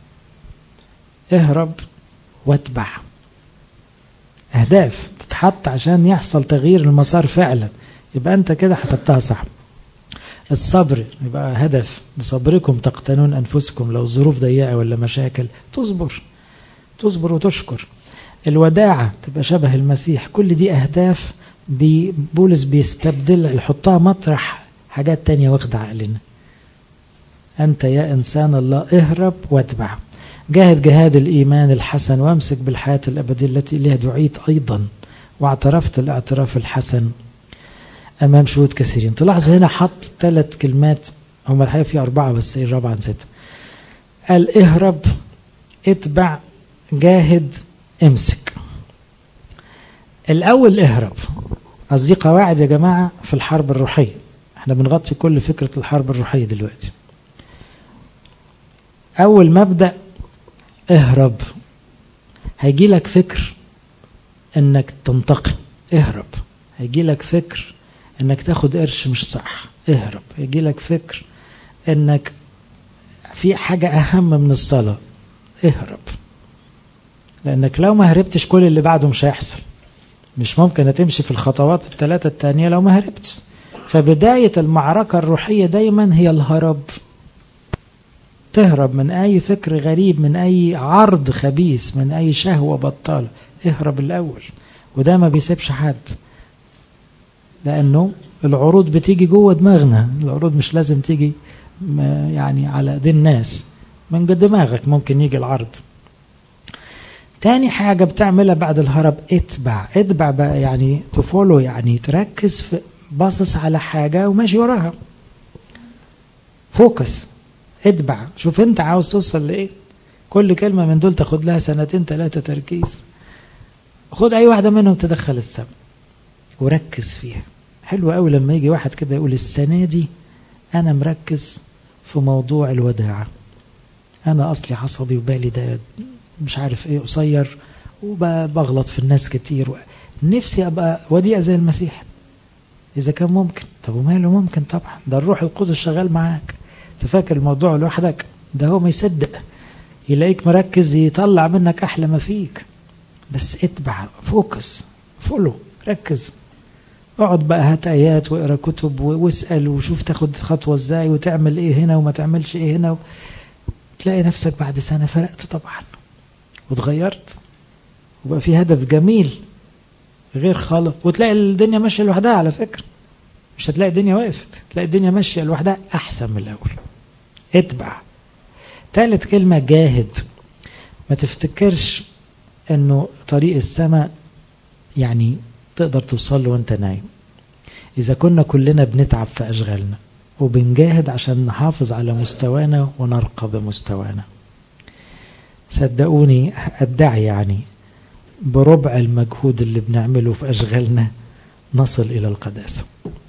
اهرب واتبع اهداف تتحط عشان يحصل تغيير المسار فعلا يبقى انت كده حسبتها صح الصبر يبقى هدف بصبركم تقتنون انفسكم لو الظروف ضيقه ولا مشاكل تصبر تصبر وتشكر الوداعة تبقى شبه المسيح كل دي أهداف بي بولس بيستبدل يحطها مطرح حاجات تانية واخدة عقلنا أنت يا إنسان الله اهرب واتبع جاهد جهاد الإيمان الحسن وامسك بالحياة الأبدية التي إليها دعيت أيضا واعترفت الاعتراف الحسن أمام شهود كثيرين تلاحظوا هنا حط ثلاث كلمات هم الحقيقة في أربعة بس إيه الرابعة نسيتها قال اهرب اتبع جاهد امسك الأول اهرب قصدي قواعد يا جماعة في الحرب الروحية احنا بنغطي كل فكرة الحرب الروحية دلوقتي أول مبدأ اهرب هيجي لك فكر انك تنتقم اهرب هيجي لك فكر انك تاخد قرش مش صح اهرب يجي لك فكر انك في حاجة اهم من الصلاة اهرب لانك لو ما هربتش كل اللي بعده مش هيحصل مش ممكن هتمشي في الخطوات الثلاثة التانية لو ما هربتش فبداية المعركة الروحية دايما هي الهرب تهرب من أي فكر غريب من أي عرض خبيث من أي شهوة بطالة اهرب الأول وده ما بيسيبش حد لأنه العروض بتيجي جوه دماغنا العروض مش لازم تيجي يعني على ايدين الناس من دماغك ممكن يجي العرض تاني حاجة بتعملها بعد الهرب اتبع اتبع بقى يعني تفولو يعني تركز في باصص على حاجة وماشي وراها فوكس اتبع شوف انت عاوز توصل لايه كل كلمة من دول تاخد لها سنتين ثلاثة تركيز خد اي واحدة منهم تدخل السبب وركز فيها حلو قوي لما يجي واحد كده يقول السنة دي انا مركز في موضوع الوداعة انا اصلي عصبي وبالي ده مش عارف ايه قصير وبغلط في الناس كتير نفسي ابقى وديع زي المسيح اذا كان ممكن طب وماله ممكن طبعا ده الروح القدس شغال معاك تفكر الموضوع لوحدك ده هو ما يصدق يلاقيك مركز يطلع منك احلى ما فيك بس اتبع فوكس فولو ركز اقعد بقى هات ايات واقرا كتب واسال وشوف تاخد خطوه ازاي وتعمل ايه هنا وما تعملش ايه هنا و... تلاقي نفسك بعد سنه فرقت طبعا وتغيرت وبقى في هدف جميل غير خالص وتلاقي الدنيا ماشيه لوحدها على فكره مش هتلاقي الدنيا وقفت تلاقي الدنيا ماشيه لوحدها احسن من الاول اتبع ثالث كلمه جاهد ما تفتكرش انه طريق السماء يعني تقدر توصل له وانت نايم اذا كنا كلنا بنتعب في اشغالنا وبنجاهد عشان نحافظ على مستوانا ونرقى بمستوانا صدقوني ادعي يعني بربع المجهود اللي بنعمله في اشغالنا نصل الى القداسه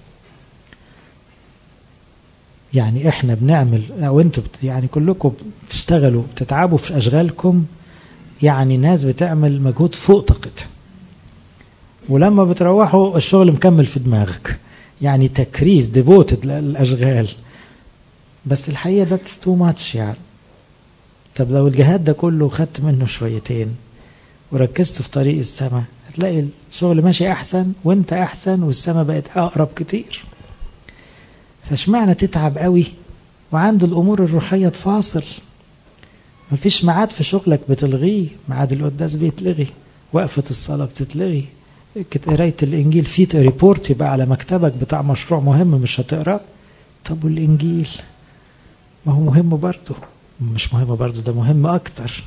يعني احنا بنعمل او انتوا يعني كلكم بتشتغلوا بتتعبوا في اشغالكم يعني ناس بتعمل مجهود فوق طاقتها ولما بتروحوا الشغل مكمل في دماغك يعني تكريس ديفوتد للاشغال بس الحقيقه ده تو ماتش يعني طب لو الجهاد ده كله خدت منه شويتين وركزت في طريق السماء هتلاقي الشغل ماشي احسن وانت احسن والسماء بقت اقرب كتير فاشمعنى تتعب قوي وعند الامور الروحيه تفاصل مفيش ميعاد في شغلك بتلغيه ميعاد القداس بيتلغي وقفه الصلاه بتتلغي قرايه الانجيل في ريبورت يبقى على مكتبك بتاع مشروع مهم مش هتقراه طب والانجيل ما هو مهم برضه مش مهم برضه ده مهم اكتر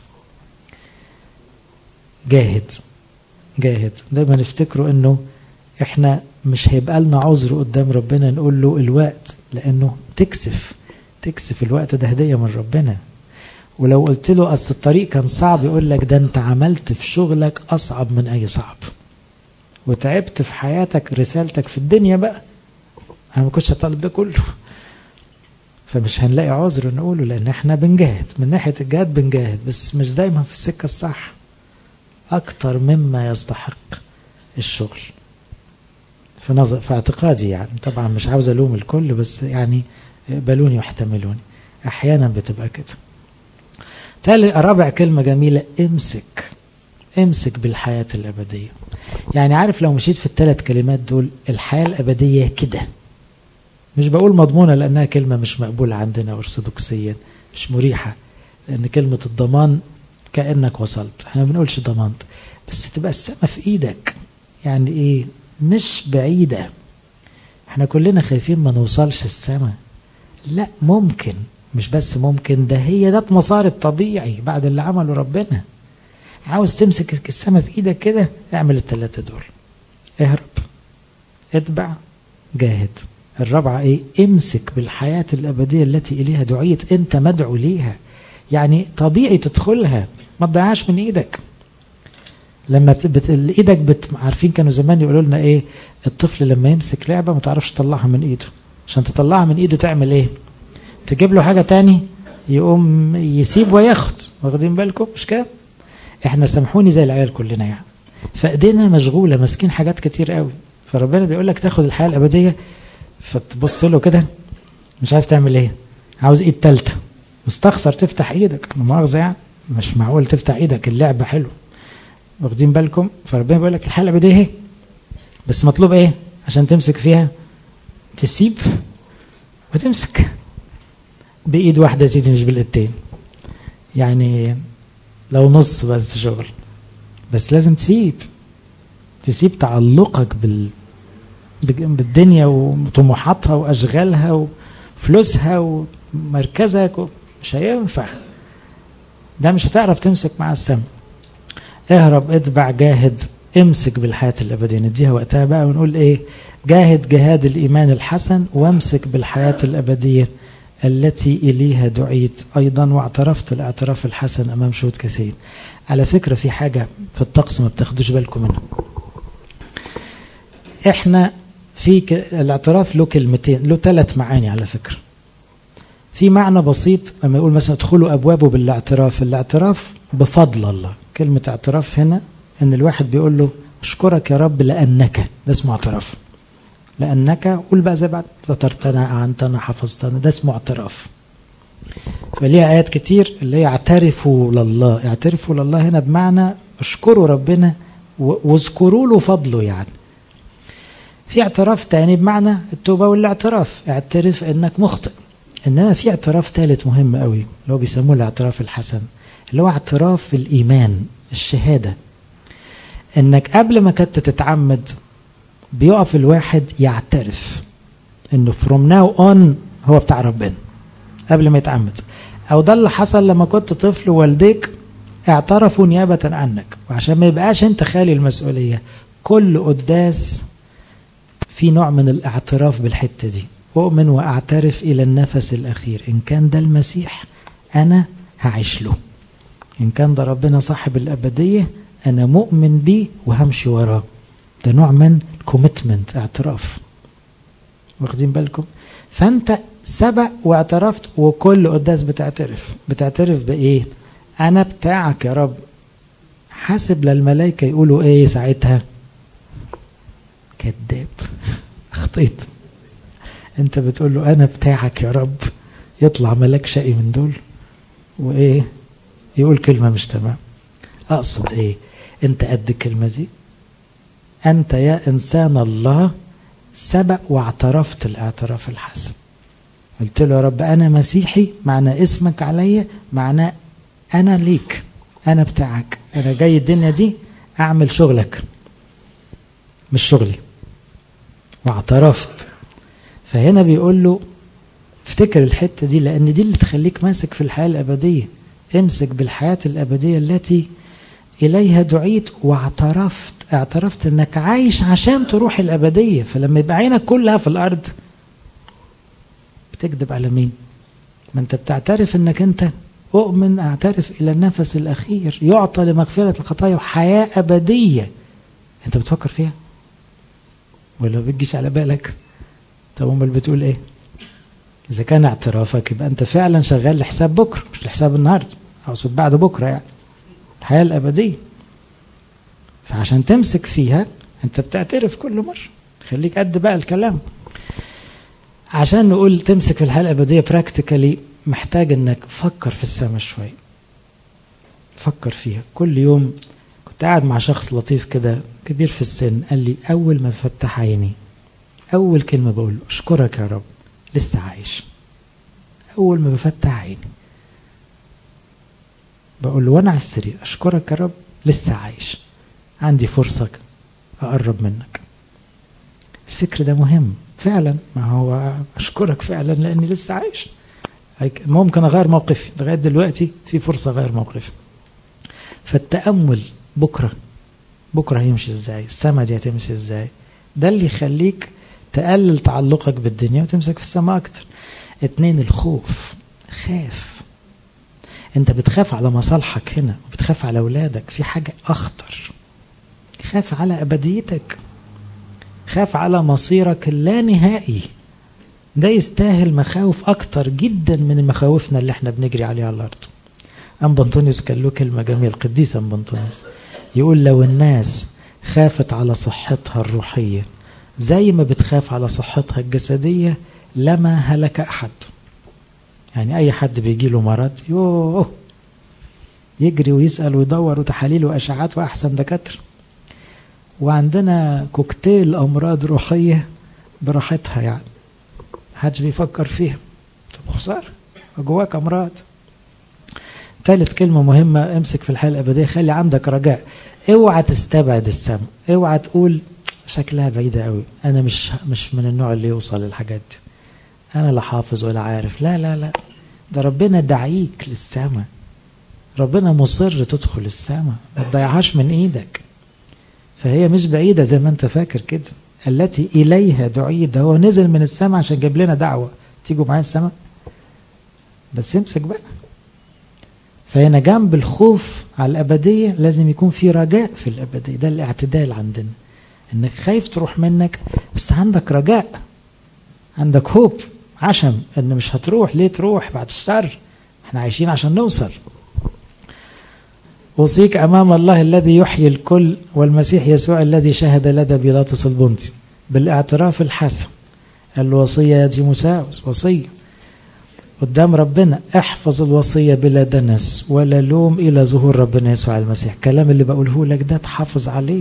جاهد جاهد دايما نفتكروا انه احنا مش هيبقى لنا عذر قدام ربنا نقول له الوقت لانه تكسف تكسف الوقت ده هديه من ربنا ولو قلت له اصل الطريق كان صعب يقول لك ده انت عملت في شغلك اصعب من اي صعب وتعبت في حياتك رسالتك في الدنيا بقى انا ما كنتش هطالب ده كله فمش هنلاقي عذر نقوله لان احنا بنجاهد من ناحيه الجهاد بنجاهد بس مش دايما في السكه الصح اكتر مما يستحق الشغل في نظر في اعتقادي يعني طبعا مش عاوز الوم الكل بس يعني اقبلوني واحتملوني احيانا بتبقى كده تالي رابع كلمه جميله امسك امسك بالحياه الابديه يعني عارف لو مشيت في الثلاث كلمات دول الحياه الابديه كده مش بقول مضمونه لانها كلمه مش مقبوله عندنا ارثوذكسيا مش مريحه لان كلمه الضمان كانك وصلت احنا ما بنقولش ضمنت بس تبقى السما في ايدك يعني ايه مش بعيده احنا كلنا خايفين ما نوصلش السما لا ممكن مش بس ممكن ده هي ده المسار الطبيعي بعد اللي عمله ربنا عاوز تمسك السما في ايدك كده اعمل الثلاثه دول اهرب اتبع جاهد الرابعه ايه امسك بالحياه الابديه التي اليها دعيت انت مدعو ليها يعني طبيعي تدخلها ما تضيعهاش من ايدك لما بت... ايدك بت... عارفين كانوا زمان يقولوا لنا ايه الطفل لما يمسك لعبه ما تعرفش تطلعها من ايده عشان تطلعها من ايده تعمل ايه تجيب له حاجه تاني يقوم يسيب وياخد واخدين بالكم مش كده احنا سامحوني زي العيال كلنا يعني فايدينا مشغوله ماسكين حاجات كتير قوي فربنا بيقول لك تاخد الحياه الابديه فتبص له كده مش عارف تعمل ايه عاوز ايد تالته مستخسر تفتح ايدك مؤاخذه يعني مش معقول تفتح ايدك اللعبه حلو واخدين بالكم فربنا بيقول لك الحياه الابديه اهي بس مطلوب ايه عشان تمسك فيها تسيب وتمسك بايد واحده يا سيدي مش بالايدتين يعني لو نص بس شغل بس لازم تسيب تسيب تعلقك بال بالدنيا وطموحاتها واشغالها وفلوسها ومركزك مش هينفع ده مش هتعرف تمسك مع السم اهرب اتبع جاهد امسك بالحياة الأبدية نديها وقتها بقى ونقول ايه جاهد جهاد الإيمان الحسن وامسك بالحياة الأبدية التي إليها دعيت أيضا واعترفت الاعتراف الحسن أمام شهود كثيرين على فكرة في حاجة في الطقس ما بتاخدوش بالكم منها احنا في الاعتراف له كلمتين له ثلاث معاني على فكرة في معنى بسيط لما يقول مثلا ادخلوا أبوابه بالاعتراف الاعتراف بفضل الله كلمة اعتراف هنا ان الواحد بيقول له اشكرك يا رب لأنك ده اسمه اعتراف لأنك قول بقى زي بعد سترتنا أعنتنا حفظتنا ده اسمه اعتراف فليها آيات كتير اللي هي اعترفوا لله اعترفوا لله هنا بمعنى اشكروا ربنا واذكروا له فضله يعني في اعتراف تاني بمعنى التوبة والاعتراف اعترف انك مخطئ انما في اعتراف ثالث مهم قوي اللي هو بيسموه الاعتراف الحسن اللي هو اعتراف الايمان الشهاده انك قبل ما كنت تتعمد بيقف الواحد يعترف انه فروم ناو اون هو بتاع ربنا قبل ما يتعمد او ده اللي حصل لما كنت طفل والديك اعترفوا نيابة عنك وعشان ما يبقاش انت خالي المسؤولية كل قداس في نوع من الاعتراف بالحتة دي أؤمن وأعترف إلى النفس الأخير إن كان ده المسيح أنا هعيش له إن كان ده ربنا صاحب الأبدية أنا مؤمن بيه وهمشي وراه ده نوع من كوميتمنت اعتراف واخدين بالكم فأنت سبق واعترفت وكل قداس بتعترف بتعترف بإيه أنا بتاعك يا رب حاسب للملائكة يقولوا إيه ساعتها كذاب اخطيت انت بتقول له انا بتاعك يا رب يطلع ملاك شقي من دول وايه يقول كلمة مش تمام اقصد ايه انت قد الكلمة دي انت يا انسان الله سبق واعترفت الاعتراف الحسن قلت له يا رب انا مسيحي معنى اسمك عليا معناه انا ليك انا بتاعك انا جاي الدنيا دي اعمل شغلك مش شغلي واعترفت فهنا بيقول له افتكر الحتة دي لأن دي اللي تخليك ماسك في الحياة الأبدية امسك بالحياة الأبدية التي إليها دعيت واعترفت اعترفت أنك عايش عشان تروح الأبدية فلما يبقى عينك كلها في الأرض بتكذب على مين ما أنت بتعترف أنك أنت أؤمن أعترف إلى النفس الأخير يعطى لمغفرة الخطايا وحياة أبدية أنت بتفكر فيها ولا بتجيش على بالك طب امال بتقول ايه اذا كان اعترافك يبقى انت فعلا شغال لحساب بكره مش لحساب النهارده اقصد بعد بكره يعني الحياه الابديه فعشان تمسك فيها انت بتعترف كل مره خليك قد بقى الكلام عشان نقول تمسك في الحياه الابديه براكتيكالي محتاج انك فكر في السماء شويه فكر فيها كل يوم كنت قاعد مع شخص لطيف كده كبير في السن قال لي اول ما فتح عيني أول كلمة بقول له أشكرك يا رب لسه عايش أول ما بفتح عيني بقول له وأنا على السرير أشكرك يا رب لسه عايش عندي فرصة أقرب منك الفكر ده مهم فعلا ما هو أشكرك فعلا لأني لسه عايش ممكن أغير موقفي لغاية دلوقتي في فرصة أغير موقفي فالتأمل بكرة بكرة هيمشي ازاي السما دي هتمشي ازاي ده اللي يخليك تقلل تعلقك بالدنيا وتمسك في السماء أكتر اتنين الخوف خاف انت بتخاف على مصالحك هنا وبتخاف على أولادك في حاجة أخطر خاف على أبديتك خاف على مصيرك اللانهائي ده يستاهل مخاوف أكتر جدا من مخاوفنا اللي احنا بنجري عليها على الأرض أم بنطونيوس كان له كلمة جميلة القديس أم بنطونيوس يقول لو الناس خافت على صحتها الروحية زي ما بتخاف على صحتها الجسدية لما هلك أحد يعني أي حد بيجي له مرض يوه يجري ويسأل ويدور وتحاليل وأشعات وأحسن دكاترة وعندنا كوكتيل أمراض روحية براحتها يعني محدش بيفكر فيها طب خسارة جواك أمراض ثالث كلمة مهمة امسك في الحياة الأبدية خلي عندك رجاء اوعى تستبعد السماء اوعى تقول شكلها بعيدة قوي أنا مش مش من النوع اللي يوصل للحاجات دي أنا لا حافظ ولا عارف لا لا لا ده ربنا دعيك للسماء ربنا مصر تدخل السماء ما تضيعهاش من ايدك فهي مش بعيدة زي ما انت فاكر كده التي إليها دعيت ده هو نزل من السماء عشان جاب لنا دعوة تيجوا معايا السماء بس امسك بقى فهنا جنب الخوف على الأبدية لازم يكون في رجاء في الأبدية ده الاعتدال عندنا انك خايف تروح منك بس عندك رجاء عندك هوب عشم ان مش هتروح ليه تروح بعد الشر احنا عايشين عشان نوصل أوصيك أمام الله الذي يحيي الكل والمسيح يسوع الذي شهد لدى بيلاطس البنطي بالاعتراف الحسن الوصية يا تيموساوس وصية قدام ربنا احفظ الوصية بلا دنس ولا لوم إلى ظهور ربنا يسوع المسيح الكلام اللي بقوله لك ده تحافظ عليه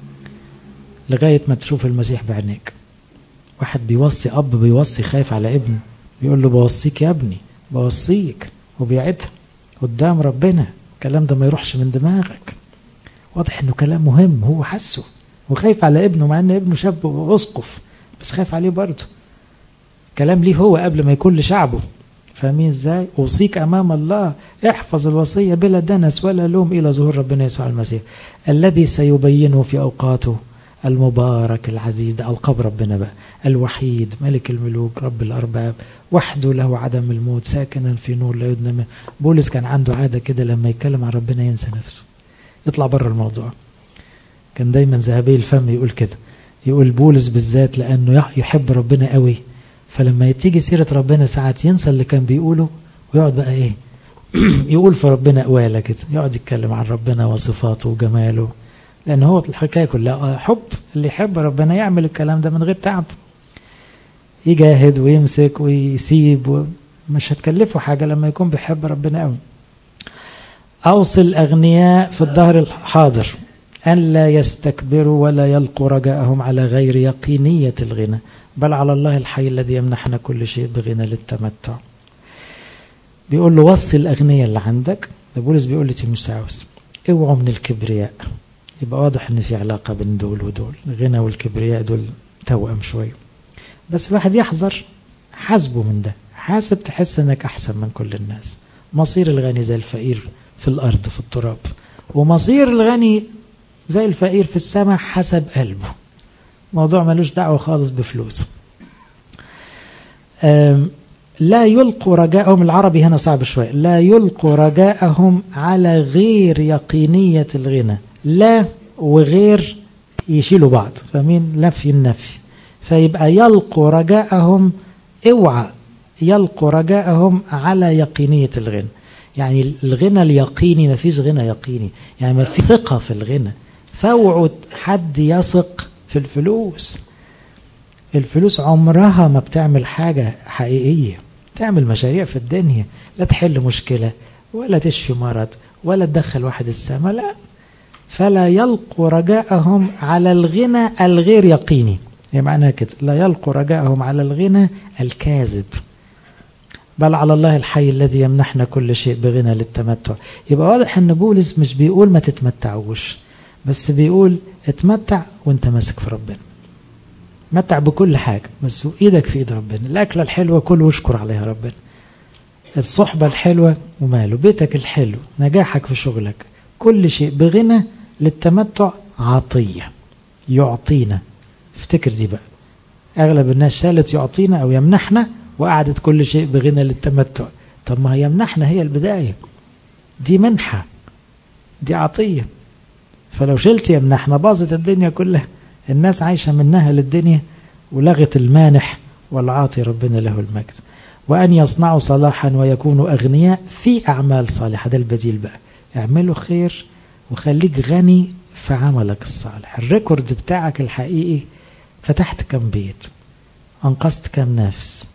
لغاية ما تشوف المسيح بعينيك واحد بيوصي أب بيوصي خايف على ابنه بيقول له بوصيك يا ابني بوصيك وبيعدها قدام ربنا الكلام ده ما يروحش من دماغك واضح انه كلام مهم هو حسه وخايف على ابنه مع ان ابنه شاب واسقف بس خايف عليه برضه كلام ليه هو قبل ما يكون لشعبه فاهمين ازاي اوصيك امام الله احفظ الوصيه بلا دنس ولا لوم الى ظهور ربنا يسوع المسيح الذي سيبينه في اوقاته المبارك العزيز ده القاب ربنا بقى الوحيد ملك الملوك رب الارباب وحده له عدم الموت ساكنا في نور لا يدنى منه بولس كان عنده عاده كده لما يتكلم عن ربنا ينسى نفسه يطلع بره الموضوع كان دايما ذهبي الفم يقول كده يقول بولس بالذات لانه يحب ربنا قوي فلما تيجي سيره ربنا ساعات ينسى اللي كان بيقوله ويقعد بقى ايه يقول في ربنا قواله كده يقعد يتكلم عن ربنا وصفاته وجماله لان هو الحكايه كلها حب اللي يحب ربنا يعمل الكلام ده من غير تعب يجاهد ويمسك ويسيب مش هتكلفه حاجة لما يكون بيحب ربنا قوي أوصي الأغنياء في الظهر الحاضر أن لا يستكبروا ولا يلقوا رجاءهم على غير يقينية الغنى بل على الله الحي الذي يمنحنا كل شيء بغنى للتمتع بيقول له وصي الأغنياء اللي عندك ده بولس بيقول لتيموساوس اوعوا من الكبرياء يبقى واضح ان في علاقة بين دول ودول الغنى والكبرياء دول توأم شويه بس الواحد يحذر حاسبه من ده حاسب تحس انك احسن من كل الناس مصير الغني زي الفقير في الارض في التراب ومصير الغني زي الفقير في السماء حسب قلبه موضوع ملوش دعوة خالص بفلوسه لا يلقوا رجاءهم العربي هنا صعب شوية لا يلقوا رجاءهم على غير يقينية الغنى لا وغير يشيلوا بعض فاهمين نفي النفي فيبقى يلقوا رجاءهم اوعى يلقوا رجاءهم على يقينية الغنى يعني الغنى اليقيني ما فيش غنى يقيني يعني ما في ثقة في الغنى فاوعوا حد يثق في الفلوس الفلوس عمرها ما بتعمل حاجة حقيقية تعمل مشاريع في الدنيا لا تحل مشكلة ولا تشفي مرض ولا تدخل واحد السماء لا فلا يلقوا رجاءهم على الغنى الغير يقيني هي معناها كده لا يلقوا رجاءهم على الغنى الكاذب بل على الله الحي الذي يمنحنا كل شيء بغنى للتمتع يبقى واضح ان بولس مش بيقول ما تتمتعوش بس بيقول اتمتع وانت ماسك في ربنا متع بكل حاجة بس ايدك في ايد ربنا الاكلة الحلوة كل واشكر عليها ربنا الصحبة الحلوة وماله بيتك الحلو نجاحك في شغلك كل شيء بغنى للتمتع عطية يعطينا افتكر دي بقى اغلب الناس شالت يعطينا او يمنحنا وقعدت كل شيء بغنى للتمتع طب ما يمنحنا هي البداية دي منحة دي عطية فلو شلت يمنحنا باظت الدنيا كلها الناس عايشة منها للدنيا ولغت المانح والعاطي ربنا له المجد وأن يصنعوا صلاحا ويكونوا أغنياء في أعمال صالحة ده البديل بقى اعملوا خير وخليك غني في عملك الصالح الريكورد بتاعك الحقيقي فتحت كم بيت أنقذت كم نفس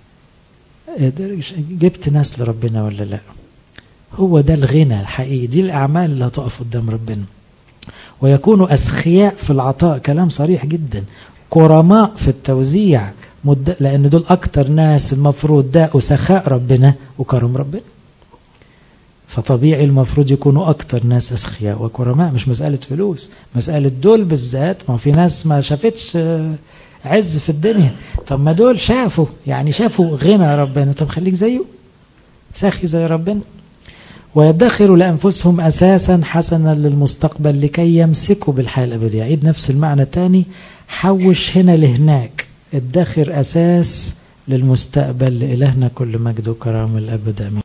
جبت ناس لربنا ولا لا هو ده الغنى الحقيقي دي الأعمال اللي هتقف قدام ربنا ويكونوا أسخياء في العطاء كلام صريح جدا كرماء في التوزيع مد... لأن دول أكتر ناس المفروض داقوا سخاء ربنا وكرم ربنا فطبيعي المفروض يكونوا أكتر ناس أسخياء وكرماء مش مسألة فلوس مسألة دول بالذات ما في ناس ما شافتش عز في الدنيا طب ما دول شافوا يعني شافوا غنى ربنا طب خليك زيه ساخي زي ربنا ويدخروا لأنفسهم أساسا حسنا للمستقبل لكي يمسكوا بالحياة الأبدية عيد نفس المعنى تاني حوش هنا لهناك ادخر أساس للمستقبل لإلهنا كل مجد وكرام الأبد أمين